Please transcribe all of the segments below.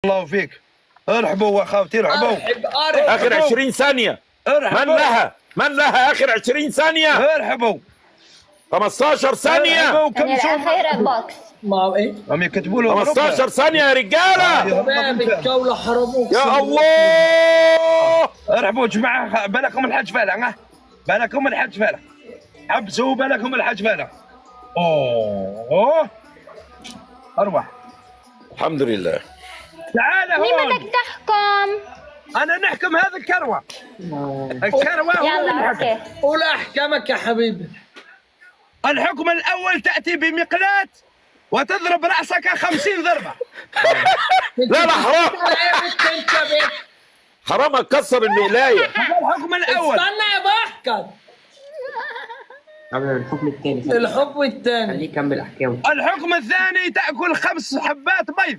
الله فيك ارحبوا اخوتي ارحبوا ارحب ارحب اخر 20 ثانيه من ارحبوا لها من لها اخر 20 ثانيه ارحبوا 15 ثانيه ارحبوا كم يعني سوق الأخيرة بوكس ما هو ايه هم يكتبوا له 15 ثانيه يا رجاله شباب الجولة حرموك يا الله ارحبوا جماعه بالكم الحج فعلا ها بالكم الحج فعلا حبسوا بالكم الحج فعلا اوه اروح الحمد لله تعال مين هون بدك تحكم؟ انا نحكم هذا الكروه الكروه هو اللي يلا نحكم. اوكي قول احكامك يا حبيبي الحكم الاول تاتي بمقلاة وتضرب راسك خمسين ضربه لا لا حرام ايه بنت انت بنت حرام اتكسر المقلايه هذا الحكم الاول استنى يا بحكم قبل الحكم الثاني الحكم الثاني خليه يكمل احكامه الحكم الثاني تاكل خمس حبات بيض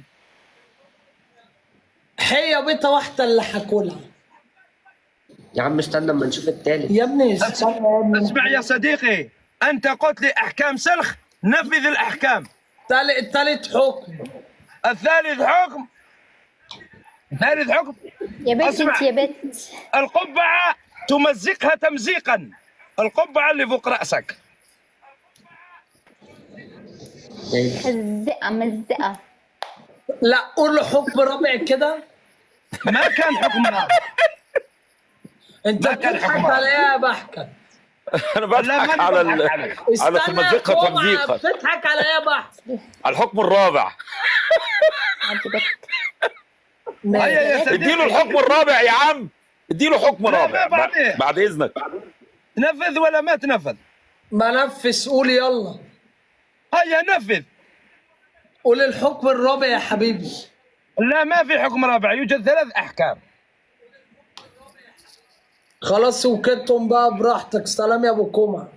هي بيضة واحدة اللي هاكلها يا عم استنى اما نشوف الثالث يا ابني استنى يا ابني اسمع يا صديقي انت قلت لي احكام سلخ نفذ الاحكام تالت تالت حكم الثالث حكم ثالث حكم يا بنت أسمع. انت يا بنت القبعه تمزقها تمزيقا القبعه اللي فوق راسك مزقة مزقة لا قول له حكم رابع كده ما كان حكم رابع انت ما كان بتضحك حكم على ايه يا بحكم انا لا، ما بضحك أنا على بضحك ال... عليك. على استنى يا تمزقها جمعة، تمزيقا بتضحك على ايه يا بحكم على الحكم الرابع عجبتك هيا يا صديقي اديله الحكم الرابع يا عم اديله حكم لا، رابع لا، بعدين. بعد- بعد اذنك نفذ ولا ما تنفذ بنفس قول يلا هيا نفذ قول الحكم الرابع يا حبيبي لا ما في حكم رابع يوجد ثلاث احكام خلاص وكدتم بقى براحتك سلام يا ابو كومة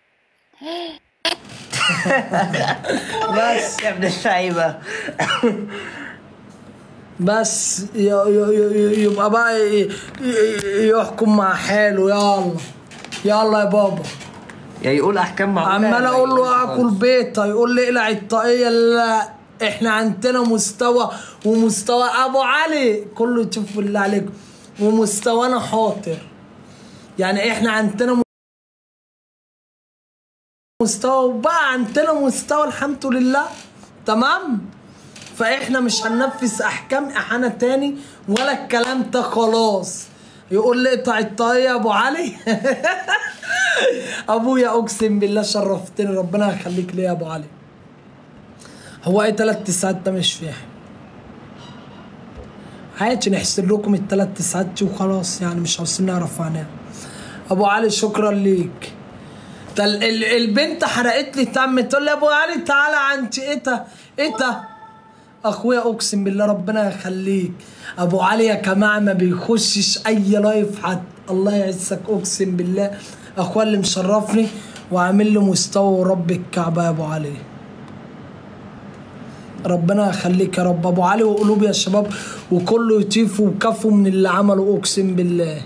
بس يا ابن اللعيبه بس ي- ي- ي- يبقى بقى ي- ي- يحكم مع حاله يلا يلا يا بابا يا يقول احكام معقوله عمال يا اقول له يقول اكل بيضه يقول لي اقلع الطاقيه لا احنا عندنا مستوى ومستوى ابو علي كله تشوف بالله عليكم ومستوانا حاضر يعني احنا عندنا مستوى وبقى عندنا مستوى الحمد لله تمام فاحنا مش هننفذ احكام احانا تاني ولا الكلام ده خلاص يقول لي اقطع الطاقيه يا ابو علي ابويا اقسم بالله شرفتني ربنا يخليك لي يا ابو علي هو ايه تلات تسعات ده مش فاهم عادي نحسب لكم التلات تسعات دي وخلاص يعني مش عاوزين نعرف عنها ابو علي شكرا ليك ده ال- ال- البنت حرقت لي تم تقول لي يا ابو علي تعالى عندي ايه ده ايه ده اخويا اقسم بالله ربنا يخليك ابو علي يا جماعه ما بيخشش اي لايف حد الله يعزك اقسم بالله اخويا اللي مشرفني وعامل له مستوى ورب الكعبه يا ابو علي ربنا يخليك يا رب ابو علي وقلوب يا شباب وكله يطيف وكفوا من اللي عمله اقسم بالله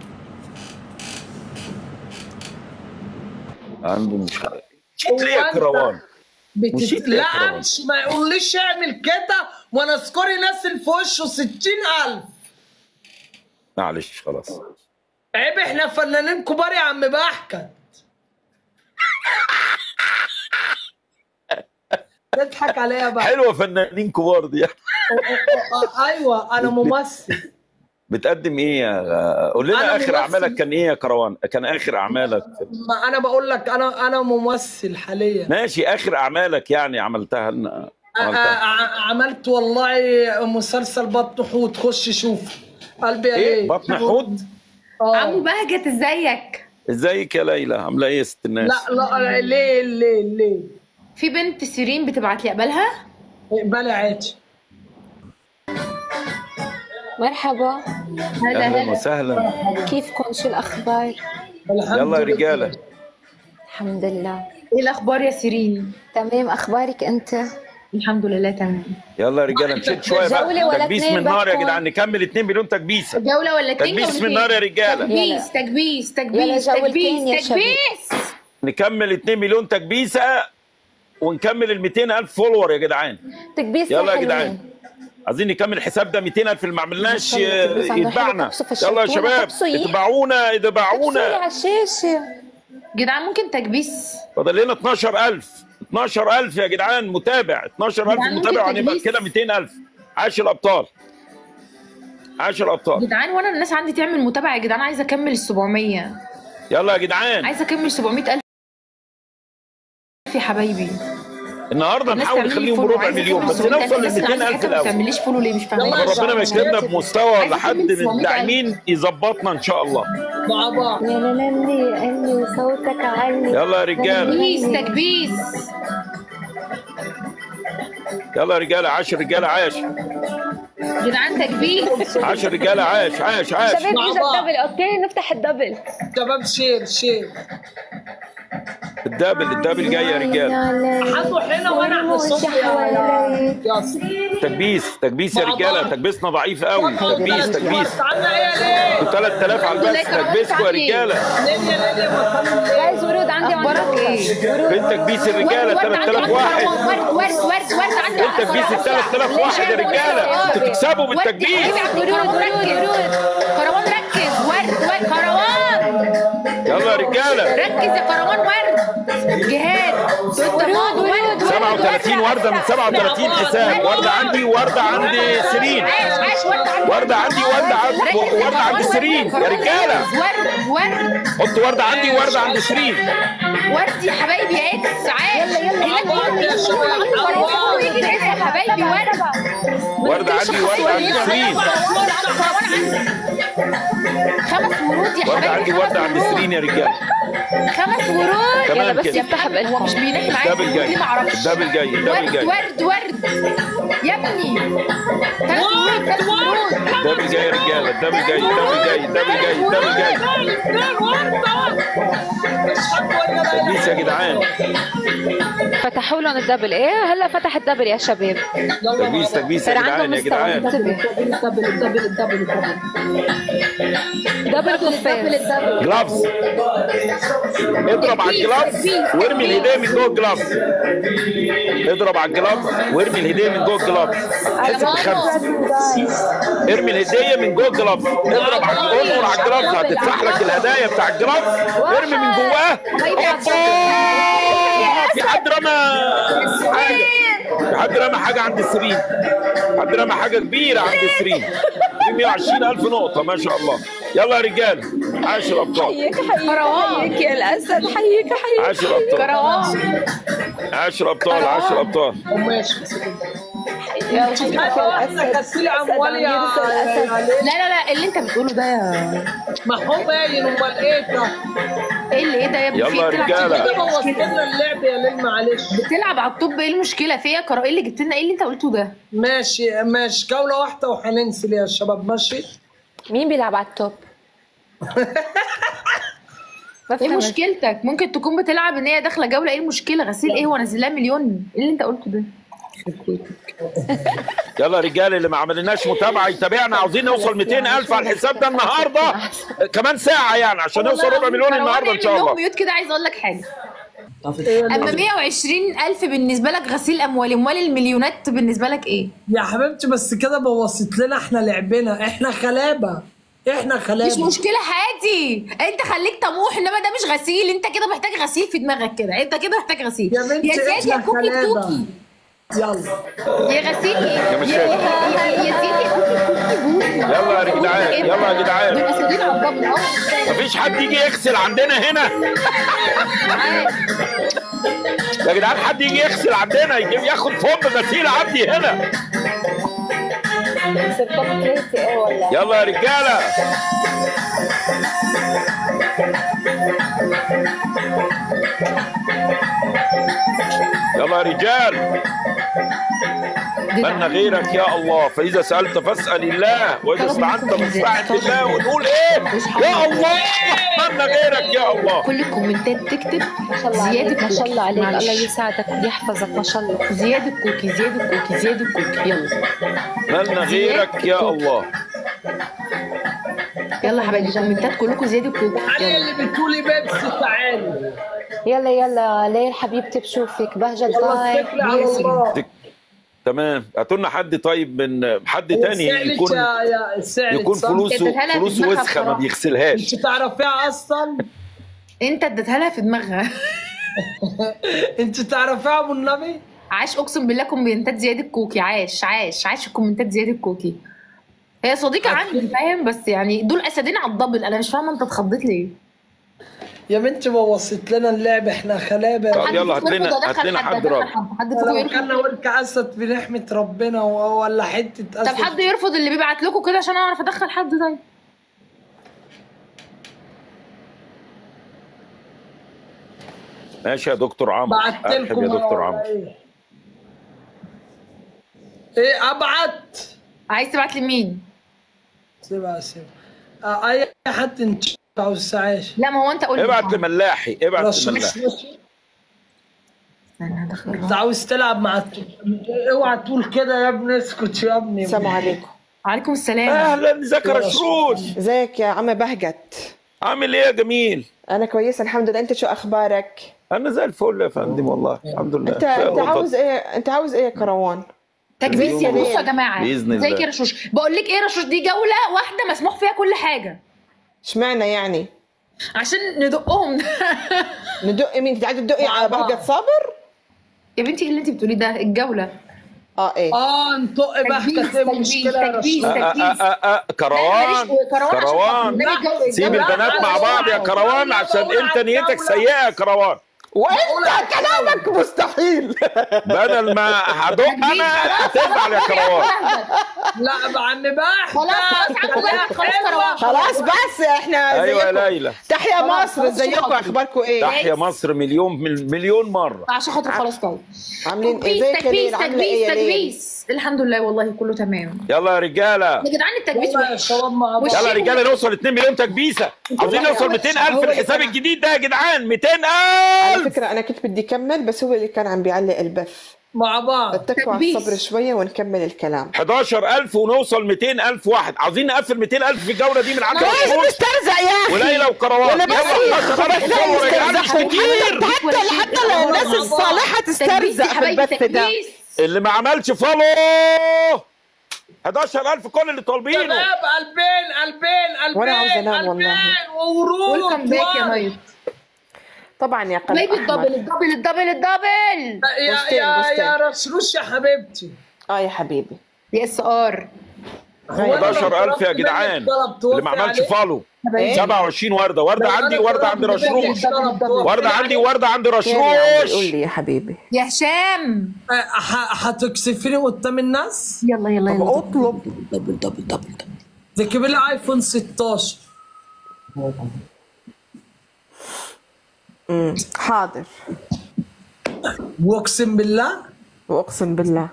عنده مشكله جيت ليه يا كروان بتت... مشيت ليه يا لا كروان؟ امشي ما يقوليش اعمل كده وانا سكوري نازل في وشه 60000 معلش خلاص عيب احنا فنانين كبار يا عم بحكت تضحك عليا بقى حلوه فنانين كبار دي آه، ايوه انا ممثل بتقدم ايه يا قول لنا أنا اخر ممثل. اعمالك كان ايه يا كروان كان اخر اعمالك ما انا بقول لك انا انا ممثل حاليا ماشي اخر اعمالك يعني عملتها لنا آه، عملتها آه، عملت والله مسلسل بطن حوت خش شوف قلبي يا ايه ليه بطن حوت عمو بهجت ازيك ازيك يا ليلى عامله ايه يا ست الناس لا لا ليه ليه ليه في بنت سيرين بتبعت لي اقبلها اقبلي عادي مرحبا هلا اهلا هلا وسهلا كيفكم شو الأخبار؟ الحمد يلا يا لله. رجاله الحمد لله ايه الاخبار يا سيرين تمام أخبارك أنت؟ الحمد لله تمام يلا يا رجاله نشد شويه جولة بقى ولا تكبيس اتنين من نار يا بحكم؟ جدعان نكمل 2 مليون تكبيسه جوله ولا اتنين تكبيس جولتين؟ من نار يا رجاله تكبيس تكبيس تكبيس يلا جولتين يا تكبيس شباب. تكبيس نكمل 2 مليون تكبيسه ونكمل ال 200 الف فولور يا جدعان تكبيس يلا يا حلوين. جدعان. عايزين نكمل الحساب ده 200000 اللي ما عملناش ما شاء الله، تلبس عنده يتبعنا حلو، تبصوا في يلا يا الشطونة، شباب تبصوا إيه؟ اتبعونا بصوري اتبعونا على الشاشة جدعان ممكن تكبيس فاضل لنا 12000 12000 يا جدعان متابع 12000 جدعان ممكن متابع هنبقى تجهيز؟ كده 200000 عاش الابطال عاش الابطال جدعان وانا الناس عندي تعمل متابعه يا جدعان عايزه اكمل ال 700 يلا يا جدعان عايزه اكمل 700000 يا حبايبي النهارده الناس نحاول تعمل لي نخليهم فولو، بربع عايزة مليون أكمل بس 700,000. نوصل ل الناس اللي عندي 200000 حاجة ما الاول تعمليش فولو ليه مش فاهمه يلا يا ربنا ما شباب. يكرمنا بمستوى ولا حد من 700,000. الداعمين يظبطنا ان شاء الله مع بعض يا لالي قلي صوتك عالي يلا يا رجاله تكبيس تكبيس يلا يا رجاله عاش رجاله عاش جدعان تكبيس عاش رجاله عاش عاش عاش شباب مع اجى بعض. الدبل اوكي نفتح الدبل شباب شير شير الدبل الدبل جاي يا رجاله حطوا هنا وانا هحط يا حوالي ياسر تكبيس تكبيس يا مع رجاله بعض. تكبيسنا ضعيف قوي تكبيس تكبيس عنا ايه ليه؟ 3000 على البث تكبيسكم يا رجاله ليه يا ليه بطلوا ليه؟ جايز ورود عندي اخبارك ايه؟ فين تكبيس الرجاله 3000 واحد ورد ورد ورد ورد عندي فين تكبيس ال 3000 واحد يا رجاله انتوا تكسبوا بالتكبيس كروان ركز كروان ركز ورد ورد كروان يلا يا رجاله ركز يا كروان ورد جهاد ورود ورد 37 ورده من 37 حساب ورده عندي وورده عند سيرين عاش عاش ورد عندي ورده عندي ورده عند ورده عند سيرين يا رجاله ورد ورد حط ورده عندي وورده عند سيرين ورد يا حبايبي يا اكس عاش يلا ورد يا شباب. يا حبايبي ورد ورده عندي وورده عند سيرين خمس ورود يا ورده عندي حبايبي ورده عند سيرين يا رجاله خمس ورود تمام يلا بس كده. يفتح هو مش بينحي معايا الدبل جاي ليه ما اعرفش الدبل جاي الدبل ورد جاي ورد ورد يا ابني ثلاث ورود ثلاث ورود الدبل جاي يا رجاله الدبل جاي الدبل جاي الدبل جاي الدبل جاي تكبيس يا جدعان فتحوا لهم الدبل ايه هلا فتح الدبل يا شباب تكبيس تكبيس يا صار جدعان عندهم يا جدعان مستوى الدبل الدبل الدبل الدبل دبل كفاز جلافز اضرب على الجلافز وارمي الهديه من جوه الجلافز اضرب على الجلافز وارمي الهديه من جوه الجلافز هتحسب بخمسه ارمي الهديه من جوه الجلافز اضرب على انور على الجلافز هتدفع لك الهدايا بتاع الجلافز ارمي من جواه أوبا! في حد رمى حاجه في حد رمى حاجه عند السرين حد رمى حاجه كبيره عند السرين دي 120 الف نقطه ما شاء الله يلا يا رجاله عاش الابطال حيك حيك حيك يا الاسد حيك حيك عاش الابطال كروان عاش الابطال عاش الابطال ماشي يا احنا غسيل اموال يا يا ليه؟ لا لا لا اللي انت بتقوله ده يا ما هو باين امال ايه ده؟ ايه اللي ايه ده يا ابني يلا في يا بتلعب رجالة. توب؟ كده بوظت لنا اللعب يا ليل معلش بتلعب على الطب ايه المشكله فيا كرا ايه اللي جبت لنا ايه اللي انت قلته ده ماشي ماشي جولة واحدة وهننزل يا شباب ماشي مين بيلعب على التوب؟ ايه بفهم مشكلتك ممكن تكون بتلعب ان هي داخله جوله ايه المشكله غسيل ايه هو نازل لها مليون ايه اللي انت قلته ده يلا يا رجاله اللي ما عملناش متابعه يتابعنا عاوزين نوصل 200 الف على الحساب ده النهارده كمان ساعه يعني عشان نوصل ربع مليون النهارده ان شاء الله الله ميوت كده عايز اقول لك حاجه اما 120 الف بالنسبه لك غسيل اموال اموال المليونات بالنسبه لك ايه يا حبيبتي بس كده بوظت لنا احنا لعبنا احنا خلابة احنا مش خلابة مشكله عادي انت خليك طموح انما ده مش غسيل انت كده محتاج غسيل في دماغك كده انت كده محتاج غسيل يا بنتي يا زياد يا احنا كوكي خلابة كوكي يلا يا غسيل يا يا مشاكل. يا- يا زياد يا كوكي كوكي بوكي يلا يا جدعان يلا يا جدعان دول اسودين على الضبط اهو مفيش حد يجي يغسل عندنا هنا يا جدعان حد يجي يغسل عندنا يجي ياخد فم غسيل عندي هنا يلا يا رجاله يلا يا رجال من غيرك يا الله فإذا سألت فاسأل الله وإذا استعنت فاستعن بالله ونقول إيه يا الله من غيرك يا الله كل الكومنتات تكتب ما شاء الله زياد عليك ما شاء الله عليك معلش. الله يساعدك ويحفظك ما شاء الله زياد الكوكي زياد الكوكي زياد الكوكي يلا من غيرك يا الله يلا يا حبايبي الكومنتات كلكم زياد الكوكي علي يلا اللي بتقولي بيبسي تعالي يلا يلا ليل حبيبتي بشوفك بهجت يلا باي اتكلي على الله تك تمام هاتوا لنا حد طيب من حد تاني سعلت يكون يا يا سعلت يكون صح؟ فلوسه اديتها لها في فلوسه دماغها وسخه ما بصراحة. بيغسلهاش انت تعرفيها اصلا انت اديتها لها في دماغها انت تعرفيها ابو النبي عاش اقسم بالله كومنتات زياد الكوكي عاش عاش عاش الكومنتات زياد الكوكي هي صديقة عندي فاهم بس يعني دول اسدين على الدبل انا مش فاهمه انت اتخضيت ليه يا بنتي بوظت لنا اللعب احنا خلابه طب حد يلا هات فيكم لنا- يرفض هات أدخل لنا حد، حد أدخل رابع. حد حد لو فيكم كان يرفض ورك اسد بنحمه ربنا و- ولا حته اسد طب حد يرفض اللي بيبعت لكم كده عشان اعرف ادخل حد طيب ماشي يا دكتور عمرو بعت ارحب لكم يا دكتور ولا عمرو ايه ايه ابعت عايز تبعت لي مين؟ سيبها سيبها آه، اي حد انت عاوز عايش لا ما هو انت قول لي ابعت لملاحي ابعت رش لملاحي رش انا هدخل انت عاوز تلعب مع الت- اوعى تقول كده يا ابني اسكت يا ابني السلام عليكم عليكم السلام اهلا ازيك يا رشروش ازيك يا عم بهجت عامل ايه يا جميل انا كويسه الحمد لله انت شو اخبارك انا زي الفل يا فندم والله الحمد لله انت انت عاوز ايه انت عاوز ايه يا كروان تكبيس يا بإذن بصوا يا الله. جماعه بإذن ازيك الله. يا رشوش بقول لك ايه يا رشوش دي جوله واحده مسموح فيها كل حاجه اشمعنى يعني عشان ندقهم ندق مين انت قاعده تدقي على بعض. بهجت صابر يا بنتي ايه اللي انت بتقوليه ده الجوله اه ايه اه انطق تكبيس بحتك ايه تكبيس المشكله يا تكبيس رشيد؟ تكبيس كروان كروان سيب البنات مع بعض يا كروان عشان انت نيتك سيئه يا كروان وانت كلامك مستحيل بدل ما هدق انا هتزعل يا كروان لا بعن بحتك خلاص خلاص عمو بقى، خلاص كروان خلاص بس احنا ايوه يا ازيكم ليلى تحيا خلاص، مصر خلاص، ازيكم شكراً. اخباركم ايه تحيا مصر مليون مليون مره عشان خاطر خلاص طيب عاملين ايه تكبيس ازيك يا ليل تكبيس عامله ايه تكبيس يا ليل تكبيس الحمد لله والله كله تمام يلا يا رجاله يا جدعان التكبيس يلا يا وحش شباب مع بعض يلا يا رجاله نوصل 2 مليون تكبيسه عاوزين نوصل 200000 الحساب الجديد ده يا جدعان على 200000 فكره انا كنت بدي اكمل بس هو اللي كان عم بيعلق البث مع بعض اتقوا على تكبيس. الصبر شويه ونكمل الكلام 11000 ونوصل 200000 واحد عاوزين نقفل 200000 في الجوله دي من 10 كويس شهور مسترزق يا اخي وليلى وكروان ولا بس يلا 11000 فولور يا جدعان مش كتير حتى حتى الناس الصالحه تكبيس تسترزق يا في حبايبي البث ده تكبيس اللي ما عملش فولو 11000 كل اللي طالبينه شباب قلبين قلبين قلبين وأنا عاوزة أنام والله. قلبين وورود ويلكم باك يا نايت طبعا يا قلب حبايبي الدبل احمر الدبل الدبل الدبل يا بوستين، يا بوستين. يا رشروش يا حبيبتي اه يا حبيبي يا اس ار هو أنا لو 11000 يا طلبت جدعان منك طلب اللي ما توفي عملش عليه؟ فولو إيه؟ 27 ورده ورده لو عندي أنا ورده عند طلبت منك رشروش طلب توفي ورده عندي ورده عند خير يا عمي، قول رشروش لي يا حبيبي يا هشام أه، ح- هتكسفيني قدام الناس؟ يلا يلا طب يلا اطلب دبل دبل دبل دبل ذكي لي ايفون 16 امم حاضر واقسم بالله واقسم بالله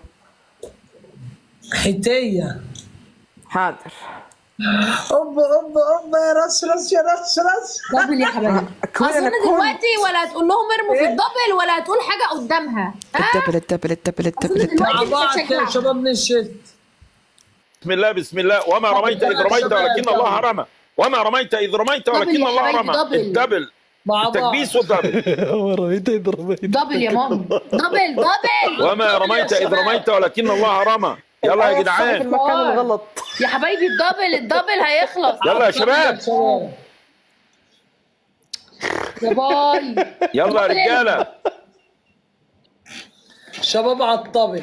حتيه حاضر اوبا اوبا اوبا يا رش رش يا رش رش دبل يا حبايبي أكون أنا اظن كنت. دلوقتي ولا هتقول لهم ارموا في الدبل ولا هتقول حاجه قدامها ها الدبل الدبل الدبل الدبل أظن الدبل مع دلوقتي بعض مش يا هتشجع. شباب نشد بسم الله بسم الله وما رميت اذ رميت ولكن الله رمى وما رميت اذ رميت دبل ولكن يا الله حبايبي، رمى دبل. الدبل مع بعض التكبيس والدبل دبل يا ماما دبل دبل وما رميت اذ رميت ولكن الله رمى يلا يا في جدعان المكان الغلط يا حبايبي الدبل الدبل هيخلص يلا يا شباب شباب يا باي يلا يا رجاله شباب على الطبل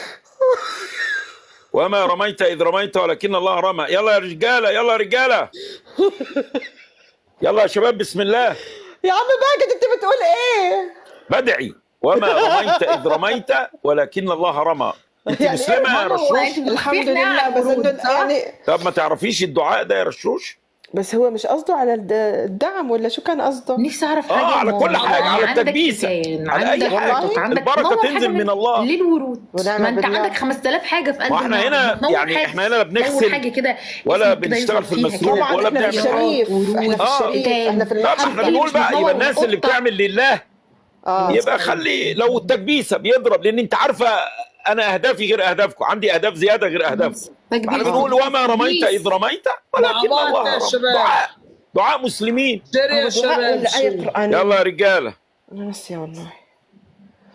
وما رميت اذ رميت ولكن الله رمى يلا يا رجاله يلا يا رجاله يلا يا شباب بسم الله يا عم باجد انت بتقول ايه بدعي وما رميت اذ رميت ولكن الله رمى انت يعني مسلمه يا إيه؟ رشوش الحمد لله بس إنه يعني طب ما تعرفيش الدعاء ده يا رشوش بس هو مش قصده على الد- الدعم ولا شو كان قصده نفسي اعرف آه، حاجه يا على ماما. كل حاجة، على عندك التكبيسة، لسان، على أي عندك حاجة. خطط، عندك البركة نور حاجة تنزل من الله. ليه الورود ونعم ما انت بالله. عندك 5000 حاجه في قلب واحنا النار. هنا نور يعني حاجة. احنا هنا لا نور بنغسل حاجه كده ولا اسمك كده بنشتغل في يظهر فيها المسروق كده. طبعا ولا احنا في بنعمل الشريف ورود. احنا في آه. الشريف احنا في طب ما احنا المحل بنقول بقى نور يبقى الناس اللي وقطة. بتعمل لله اه يبقى خلي لو التكبيسه بيضرب لان انت عارفه انا اهدافي غير اهدافكم عندي اهداف زياده غير اهدافكم تكبيس. احنا بنقول وما رميت اذ رميت ولكن مع بعض الله يا رمى شباب. دعاء دعاء مسلمين شري يا هو دعاء شباب ولا آية شري. قرآنية يلا يا رجاله انا ناسيه والله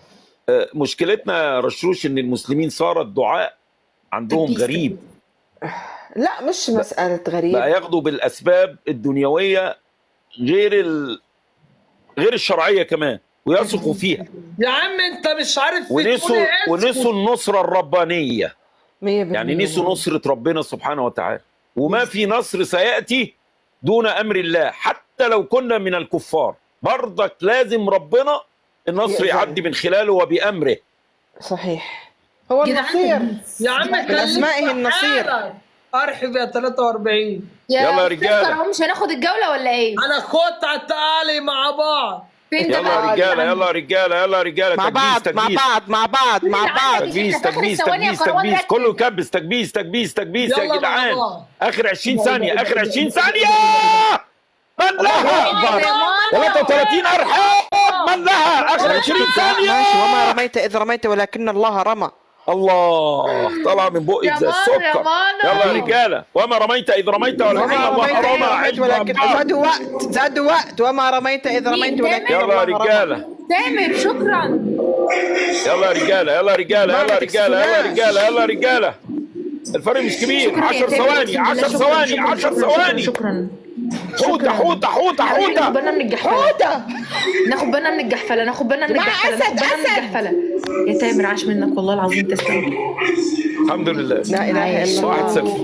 آه، مشكلتنا يا رشوش ان المسلمين صار الدعاء عندهم تكبيس. غريب لا مش مسألة غريب بقى ياخدوا بالاسباب الدنيويه غير ال... غير الشرعيه كمان ويثقوا فيها يا عم انت مش عارف في ونسوا تقول إيه؟ ونسوا النصره الربانيه مية بالمية يعني نسوا نصره ربنا سبحانه وتعالى وما في نصر سياتي دون امر الله حتى لو كنا من الكفار برضك لازم ربنا النصر يأذن. يعدي من خلاله وبامره صحيح هو جدعان. النصير يا عم من أسمائه النصير. ارحب يا 43 يلا يا أستاذ رجالة. كرهو مش هناخد الجوله ولا ايه؟ انا خدت تعالي مع بعض فين ده يلا يا بقى؟ رجاله يلا يا رجاله يلا يا رجاله مع تكبيس بعض مع تكبيس بعض مع بعض مع بعض تكبيس إحنا في آخر تكبيس الثواني يا تكبيس كروان تكبيس ركز. كله كبس تكبيس تكبيس تكبيس يلا يا مع جدعان بعض. اخر 20 ثانيه اخر 20 ثانيه من لها يا ماما. 33 ارحام من لها اخر 20 ثانيه ماشي وما رميت إذ رميت ولكن الله رمى الله طلع من بقك يا زي ماما، السكر يا ماما. يلا يا رجاله وما رميت اذ رميت ولكن وما الله رميت إذ رمى رميت عجبا ولكن بعض. زادوا وقت زادوا وقت وما رميت إذ رميت ولكن يلا يا الله رمى رجاله تامر شكرا يلا يا رجاله يلا يا رجاله يلا يا رجاله يلا يا رجاله يلا يا رجاله الفرق مش كبير شكرا يا 10 تامر، ثواني أقسم بالله 10 شكراً، ثواني شكراً، 10 شكراً، ثواني شكرا حوته حوته حوته ناخد حوته بالنا من الجحفله ناخد بالنا من الجحفله ناخد بالنا من جماعة، الجحفله ناخد أسد، بالنا من أسد. الجحفله يا تامر عاش منك والله العظيم تسلم الحمد لله لا إله إلا واحد الله صفر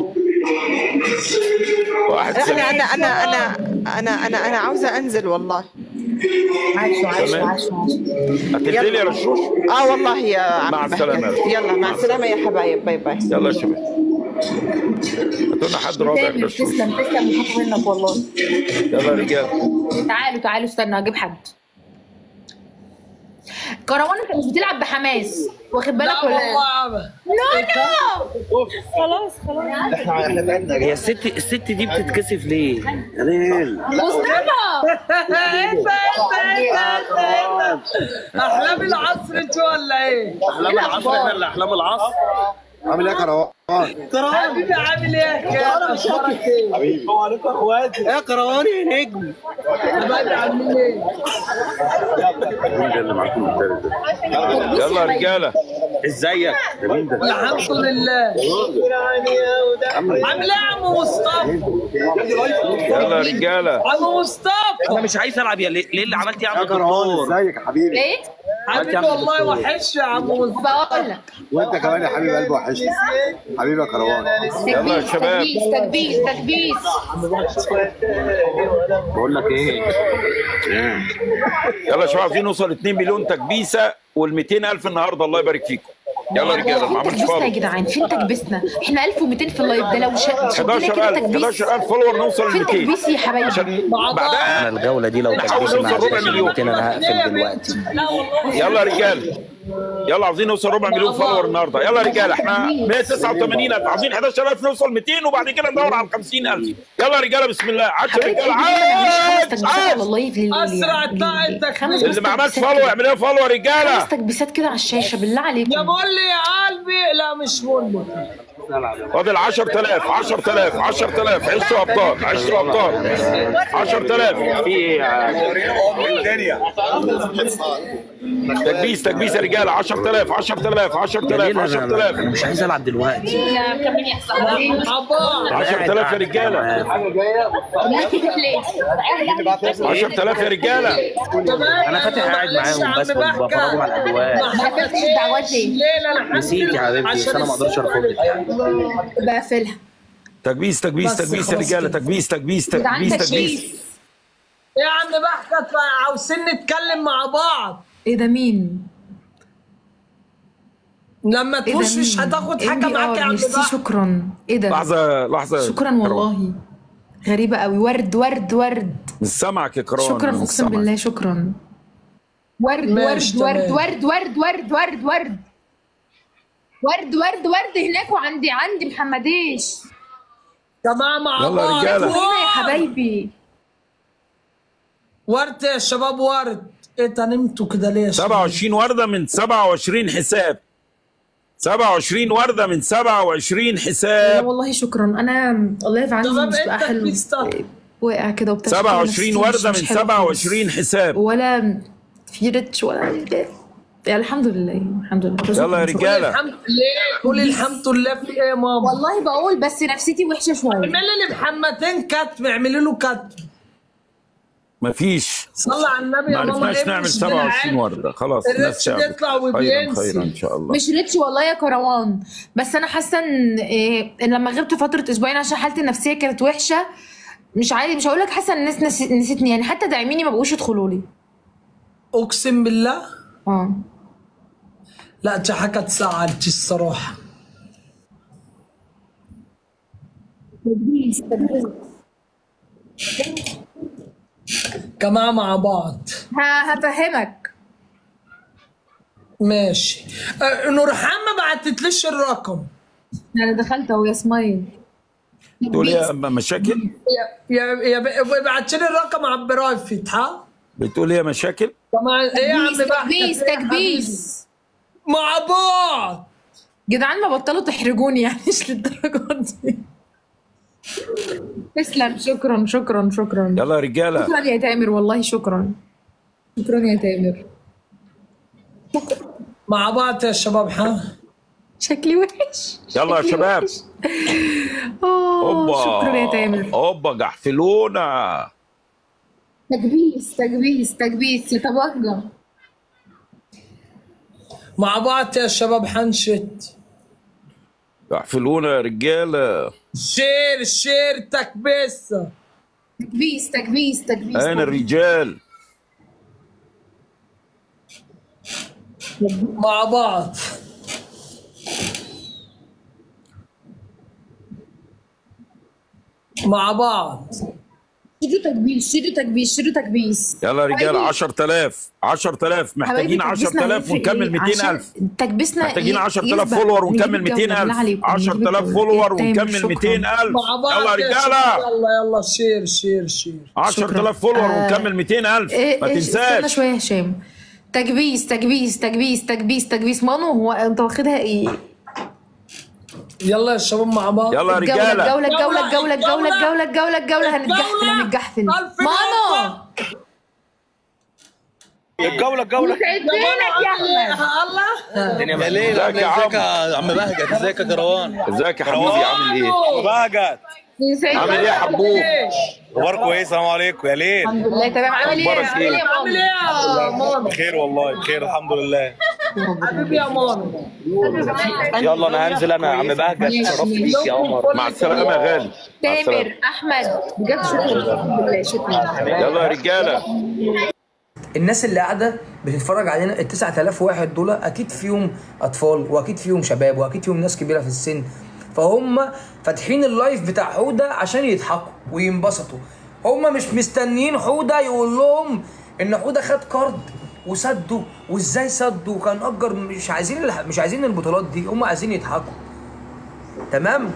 واحد صفر أنا أنا أنا أنا أنا أنا أنا عاوزة أنزل والله عاشوا عاشوا تمام. عاشوا عاشوا هتنزلي يا رشوش اه والله يا عم مع السلامة. بهجت. يلا مع السلامة يا حبايب باي باي يلا يا شباب هاتوا لنا حد رابع يا تامر رشوش تسلم تسلم وحط منك والله يلا يا رجاله تعالوا تعالوا استنى اجيب حد كروان انت مش بتلعب بحماس واخد بالك لا ولا والله ايه؟ يا عم نو نو هي الست الست دي بتتكسف ليه؟ ريل مصطفى احلام العصر انت ولا ايه؟ احلام العصر احنا اللي احلام العصر عامل ايه يا كروان؟ حبيبي عامل ايه يا كده؟ اخبارك ايه؟ حبيبي هو عليكم اخواتي يا كروان يا نجم حبايبي عاملين ايه؟ يلا يا رجاله ازيك؟ الحمد لله عامل ايه يا عم مصطفى؟ يلا يا رجاله عم مصطفى انا مش عايز العب يا ليه ليه اللي عملت يا عم يا كروان الدكتور؟ ازيك يا حبيبي ايه؟ حبيبي والله وحش يا عم مصطفى بقول لك وانت كمان يا حبيب قلبي وحشني حبيبي يا كروان يلا يا تكبيس شباب. تكبيس تكبيس تكبيس بقول لك ايه؟ يلا يا شباب عايزين نوصل 2 مليون تكبيسه وال 200 الف النهارده الله يبارك فيكم يلا يا رجاله ما فين عملتش تكبيسنا يا فولو جدعان فين تكبيسنا احنا 1200 في اللايف ده لو شا- شدينا كده 11000 تكبيس 11000 فولور نوصل ل فين 200 تكبيس يا حبايبي عشان مع بعض. بعدها انا الجوله دي لو نحاول تكبيسي نوصل ربع مع مليون. انا هقفل دلوقتي لا والله يلا يا رجاله يلا عاوزين نوصل ربع مليون فولور النهارده يلا يا رجاله احنا 189000 عاوزين 11000 نوصل 200 وبعد كده ندور على 50000 يلا يا رجاله بسم الله 10 حبايبي رجاله خمس عاش تكبيسات على عاش اللايف لل- اسرع لل- بتاع لل- التكبيس. خمس اللي ما عملش تكبيسات فولو كده. يعمل لنا فولو يا رجاله خمس تكبيسات كده على الشاشه بالله عليكم يا بقول لي يا قلبي لا مش بقول لي فاضل 10000 10000 10000 عشروا ابطال عشروا ابطال 10000 في ايه تكبيس تكبيس يا رجاله 10000 10000 10000 جميل، أنا- انا 10000 مش عايز العب دلوقتي مع بعض 10000 يا رجاله 10000 يا رجاله انا فاتح قاعد معاهم بس بفرجهم على الاجواء ما حكيتش الدعوات ليه؟ ليلة انا نسيت يا حبيبتي بس انا ما اقدرش ارفضك بقفلها تكبيس تكبيس بس تكبيس يا خلاص رجاله كده. تكبيس تكبيس جدعان تكبيس تكبيس تكبيس يا عم بحكت عاوزين نتكلم مع بعض ايه ده مين؟ لما ايه ده تفوش مش مين؟ هتاخد إيه حاجه دي؟ معاك آه، يا عم ميرسي بحكت شكرا ايه ده؟ لحظه لحظه شكرا والله غريبة قوي ورد ورد ورد مش سامعك يا كروان شكرا مش اقسم سامعك. بالله شكرا ورد ورد ماشي، ورد تمام. ورد ورد ورد ورد ورد ورد ورد ورد هناك وعندي عندي محمديش جماعه مع يلا يا بعض رجالة. هنا يا حبايبي ورد يا شباب ورد ايه ده نمتوا كده ليه يا شباب 27 ورده من 27 حساب 27 ورده من 27 لا حساب والله شكرا انا اللايف عندي شباب مش بقى انت حلو بتستطيع واقع كده وبتاع 27 ورده من 27 حساب ولا في ريتش ولا يا الحمد لله الحمد لله يلا يا قولي رجاله الحمد لله قولي الحمد لله في ايه يا ماما والله بقول بس نفسيتي وحشه شويه اعملي لي محمدين كتم اعملي له كتم مفيش صلي على النبي ما يا ماما عرفناش إيه نعمل مش 27 بالعين. ورده خلاص الناس الريتش شافت بيطلع خيرا وبينسي. خيرا ان شاء الله مش ريتش والله يا كروان بس انا حاسه ان إيه إن لما غبت فتره اسبوعين عشان حالتي النفسيه كانت وحشه مش عادي مش هقول لك حاسه ان الناس نس- نسيتني يعني حتى داعميني ما بقوش يدخلوا لي اقسم بالله اه لا انت حكت ساعدتي الصراحه جماعه مع بعض ه- هفهمك ماشي أه نورحان ما بعتتليش الرقم انا دخلت اهو يا سمايل تقول يا أما مشاكل يا يا يا بعت لي الرقم على البرايفت ها بتقول ايه يا مشاكل طبعا ايه يا عم بقى تكبيس تكبيس مع بعض جدعان ما بطلوا تحرجوني يعني مش للدرجه دي تسلم شكرا شكرا شكرا يلا يا رجاله شكرا يا تامر والله شكرا شكرا يا تامر مع بعض يا شباب ها شكلي وحش يلا يا شكلي شباب. وحش. آه، اوبا شكرا يا تامر اوبا جحفلونا تكبيس تكبيس تكبيس يا طبنجة مع بعض يا شباب حنشت جحفلونا يا رجاله شير شير تكبيسه تكبيس تكبيس تكبيس اين الرجال مع بعض مع بعض شيلوا تكبيس شيلوا تكبيس شيلوا تكبيس يلا يا رجاله حبايبي. 10000 10000 محتاجين حبايبي تكبيسنا 10000 هيفرق ونكمل إيه؟ 200000 عشان تكبيسنا محتاجين ي- 10000 يسبق. فولور ونكمل نجيب الجولة، بالله 200000 عليكم، نجيب 10000 الجولة. فولور تامر، ونكمل شكراً. 200000 مع بعض يلا يا يا شباب. رجاله يلا يلا شير شير شير 10000 فولور ونكمل 200000 إيه ما إيه استنى تنساش شويه يا هشام تكبيس تكبيس تكبيس تكبيس تكبيس مانو هو انت واخدها ايه؟ يلا يا شباب مع بعض يلا يا الجولة رجاله الجولة الجولة الجولة الجولة الجولة الجولة الجولة هنتجحفل هنتجحفل ألف مانو الجوله الجوله سعدتك يا احمد الله يا ليل ازيك يا ازيك عم يا عم بهجت ازيك يا كروان ازيك يا حبيبي عامل ايه بهجت عامل ايه يا حبوب اخبار كويس السلام عليكم يا ليل الحمد لله تمام عامل ايه؟ أخبارك عامل ايه إيه؟ يا عامل ايه ماما؟ يا ماما بخير والله بخير الحمد لله حبيبي يا ماما يلا انا هنزل انا يا عم بهجت شرفت بيك يا قمر مع السلامه يا غالي مع السلامه تامر احمد بجد شكرا الحمد لله شكرا يلا يا رجاله الناس اللي قاعده بتتفرج علينا ال 9000 واحد دول اكيد فيهم اطفال واكيد فيهم شباب واكيد فيهم ناس كبيره في السن فهم فاتحين اللايف بتاع حوده عشان يضحكوا وينبسطوا هم مش مستنيين حوده يقول لهم ان حوده خد كارد وسدوا وازاي سدوا وكان اجر مش عايزين الح- مش عايزين البطولات دي هم عايزين يضحكوا تمام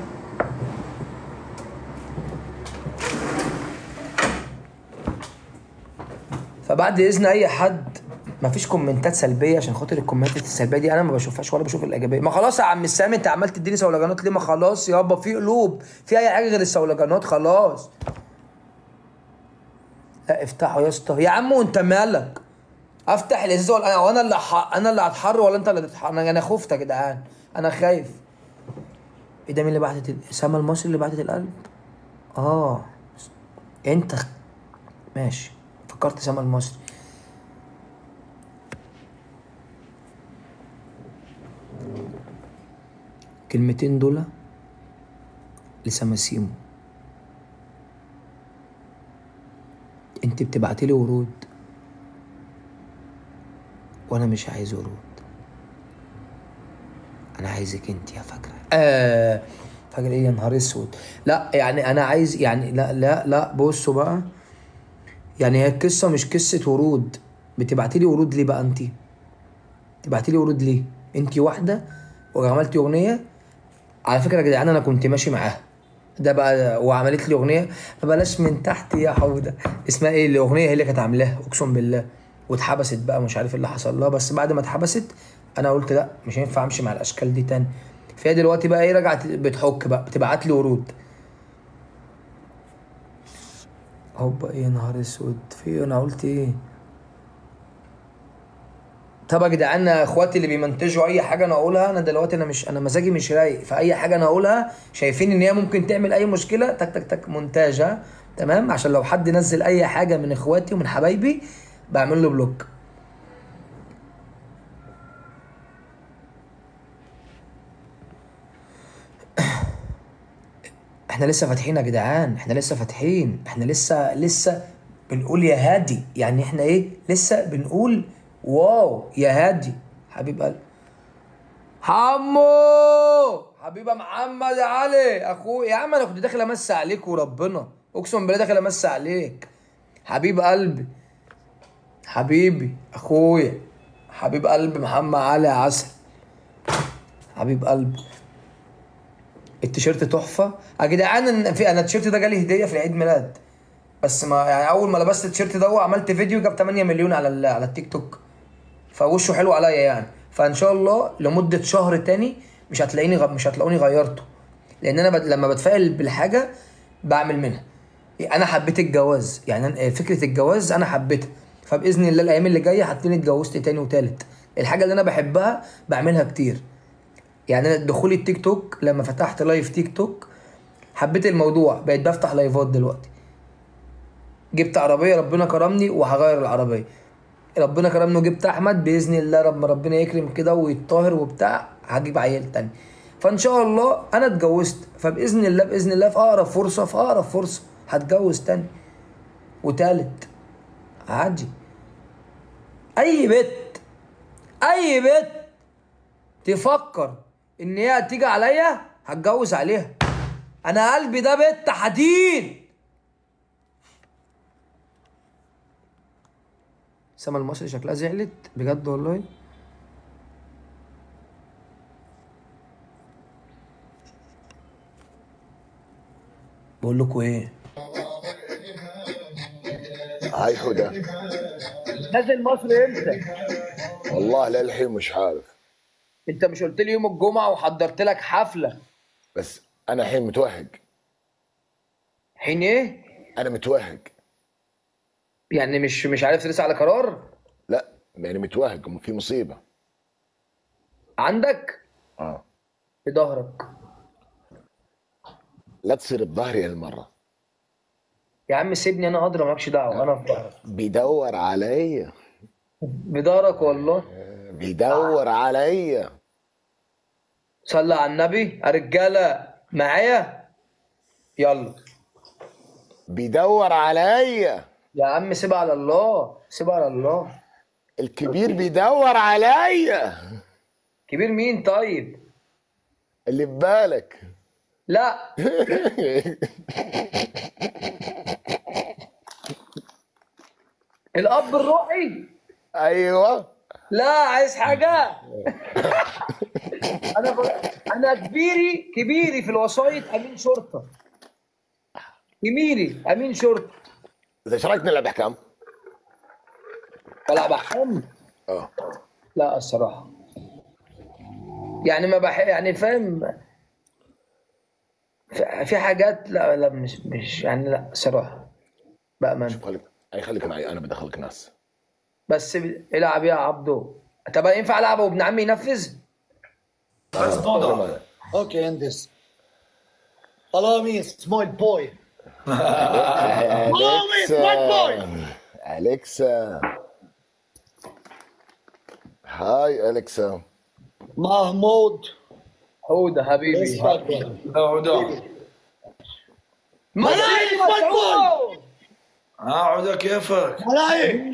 فبعد اذن اي حد مفيش كومنتات سلبيه عشان خاطر الكومنتات السلبيه دي انا ما بشوفهاش ولا بشوف الايجابيه ما خلاص يا عم السامي انت عمال تديني سولجانات ليه ما خلاص يابا في قلوب في اي حاجه غير السولجانات خلاص لا افتحوا يا اسطى يا عم وانت مالك افتح الازاز ولا وانا اللي ح... انا اللي هتحر ولا انت اللي هتتحر انا انا خفت يا جدعان انا خايف ايه ده مين اللي بعتت ال- سما المصري اللي بعتت القلب اه انت ماشي فكرت سما المصري كلمتين دول لسماسيمو انت بتبعتلي ورود وانا مش عايز ورود انا عايزك انت يا فجرة آه فجرة ايه يا نهار اسود لا يعني انا عايز يعني لا لا لا بصوا بقى يعني هي القصه مش قصه ورود بتبعتي لي ورود ليه بقى انت تبعتي لي ورود ليه انت واحده وعملتي اغنيه على فكره يا جدعان انا كنت ماشي معاها ده بقى وعملت لي اغنيه فبلاش من تحت يا حوده اسمها ايه الاغنيه هي اللي كانت عاملاها اقسم بالله واتحبست بقى مش عارف إيه اللي حصل لها بس بعد ما اتحبست انا قلت لا مش هينفع امشي مع الاشكال دي تاني فهي دلوقتي بقى ايه رجعت بتحك بقى بتبعت لي ورود هوبا ايه يا نهار اسود في إيه؟ انا قلت ايه طب يا جدعان اخواتي اللي بيمنتجوا اي حاجه انا اقولها انا دلوقتي انا مش انا مزاجي مش رايق فاي حاجه انا اقولها شايفين ان هي ممكن تعمل اي مشكله تك تك تك مونتاج ها تمام عشان لو حد نزل اي حاجه من اخواتي ومن حبايبي بعمل له بلوك احنا لسه فاتحين يا جدعان احنا لسه فاتحين احنا لسه لسه بنقول يا هادي يعني احنا ايه لسه بنقول واو يا هادي حبيب قلبي حمو حبيبه محمد علي اخوي يا عم انا كنت داخل امسي عليك وربنا اقسم بالله داخل امسي عليك حبيب قلبي حبيبي اخويا حبيب قلبي محمد علي عسل حبيب قلبي التيشيرت تحفه يا جدعان إن- في انا التيشيرت ده جالي هديه في العيد ميلاد بس ما يعني اول ما لبست التيشيرت ده وعملت فيديو جاب 8 مليون على ال- على التيك توك فوشه حلو عليا يعني فان شاء الله لمده شهر تاني مش هتلاقيني غ... مش هتلاقوني غيرته لان انا بد... لما بتفائل بالحاجه بعمل منها انا حبيت الجواز يعني أنا- فكره الجواز انا حبيتها فباذن الله الايام اللي جايه هتلاقيني اتجوزت تاني وتالت الحاجه اللي انا بحبها بعملها كتير يعني انا دخولي التيك توك لما فتحت لايف تيك توك حبيت الموضوع بقيت بفتح لايفات دلوقتي جبت عربيه ربنا كرمني وهغير العربيه ربنا كرمني وجبت احمد باذن الله رب ربنا يكرم كده ويتطهر وبتاع هجيب عيال تاني فان شاء الله انا اتجوزت فباذن الله باذن الله في اقرب فرصه في اقرب فرصه هتجوز تاني وتالت عادي اي بت اي بت تفكر ان هي هتيجي عليا هتجوز عليها انا قلبي ده بت حديد سما المصري شكلها زعلت بجد والله بقول لكم ايه هاي هدى نازل مصر امتى والله للحين مش عارف انت مش قلت لي يوم الجمعه وحضرت لك حفله بس انا الحين متوهق حين ايه انا متوهق يعني مش مش عارف لسه على قرار لا يعني متوهق في مصيبه عندك اه في ظهرك لا تصير بظهري هالمره يا عم سيبني انا ادرى مالكش دعوه انا في ظهرك بيدور عليا بظهرك والله بيدور عليا صلى على النبي يا رجاله معايا يلا بيدور عليا يا عم سيبها على الله سيبها على الله الكبير بيدور عليا كبير مين طيب اللي في بالك لا الاب الروحي ايوه لا عايز حاجه انا ب... انا كبيري كبيري في الوسايط امين شرطه كبيري امين شرطه اذا ايش رايك نلعب احكام؟ بلعب احكام اه لا الصراحه يعني ما بح يعني فاهم في في حاجات لا لا مش مش يعني لا صراحه بأمان خليك اي خليك معي انا بدخلك ناس بس ب- العب يا عبدو طب ينفع العب وابن عمي ينفذ؟ Okay, end this. Follow me, small boy. Follow me, small boy. اليكسا هاي اليكسا محمود هودا حبيبي هودا ملاي small boy. ها عوده كيفك؟ ملاي.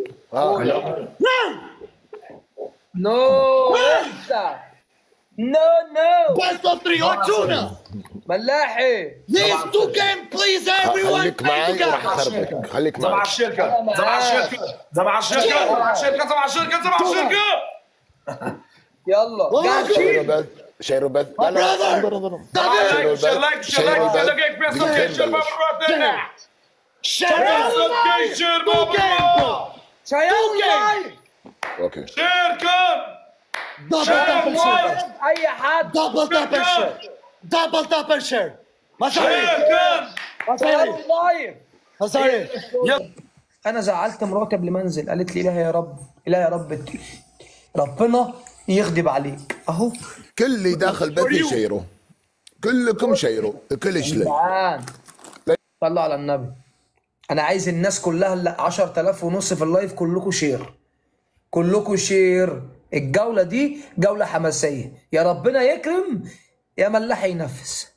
نو انت نو نو Best of three, Arjuna. ملاحي These two game, please, everyone. خليك معي وراح اخربك خليك زمع معي الشركه زمع الشركه زمع الشركه زمع الشركه زمع الشركه زمع الشركه يلا شيرو بث شيرو بث لا لا انظر انظر لايك شير لايك شير لايك شير لايك بيست اوكي شير بابا بيست اوكي شير بابا شيال اوكي شير كم Double شير tap and لايك share. اي حد Double tap and share. Double tap and share. شير Masari. كم Masari. لايف Masari. انا زعلت مراتي قبل ما انزل قالت لي اله يا رب اله يا رب ت- ربنا يغضب عليك اهو كل اللي داخل بث يشيروا كلكم شيروا كل شلي جدعان صلوا على النبي انا عايز الناس كلها اللي 10000 ونص في اللايف كلكم شير كلكم شير الجوله دي جوله حماسيه يا ربنا يكرم يا ملاح ينفس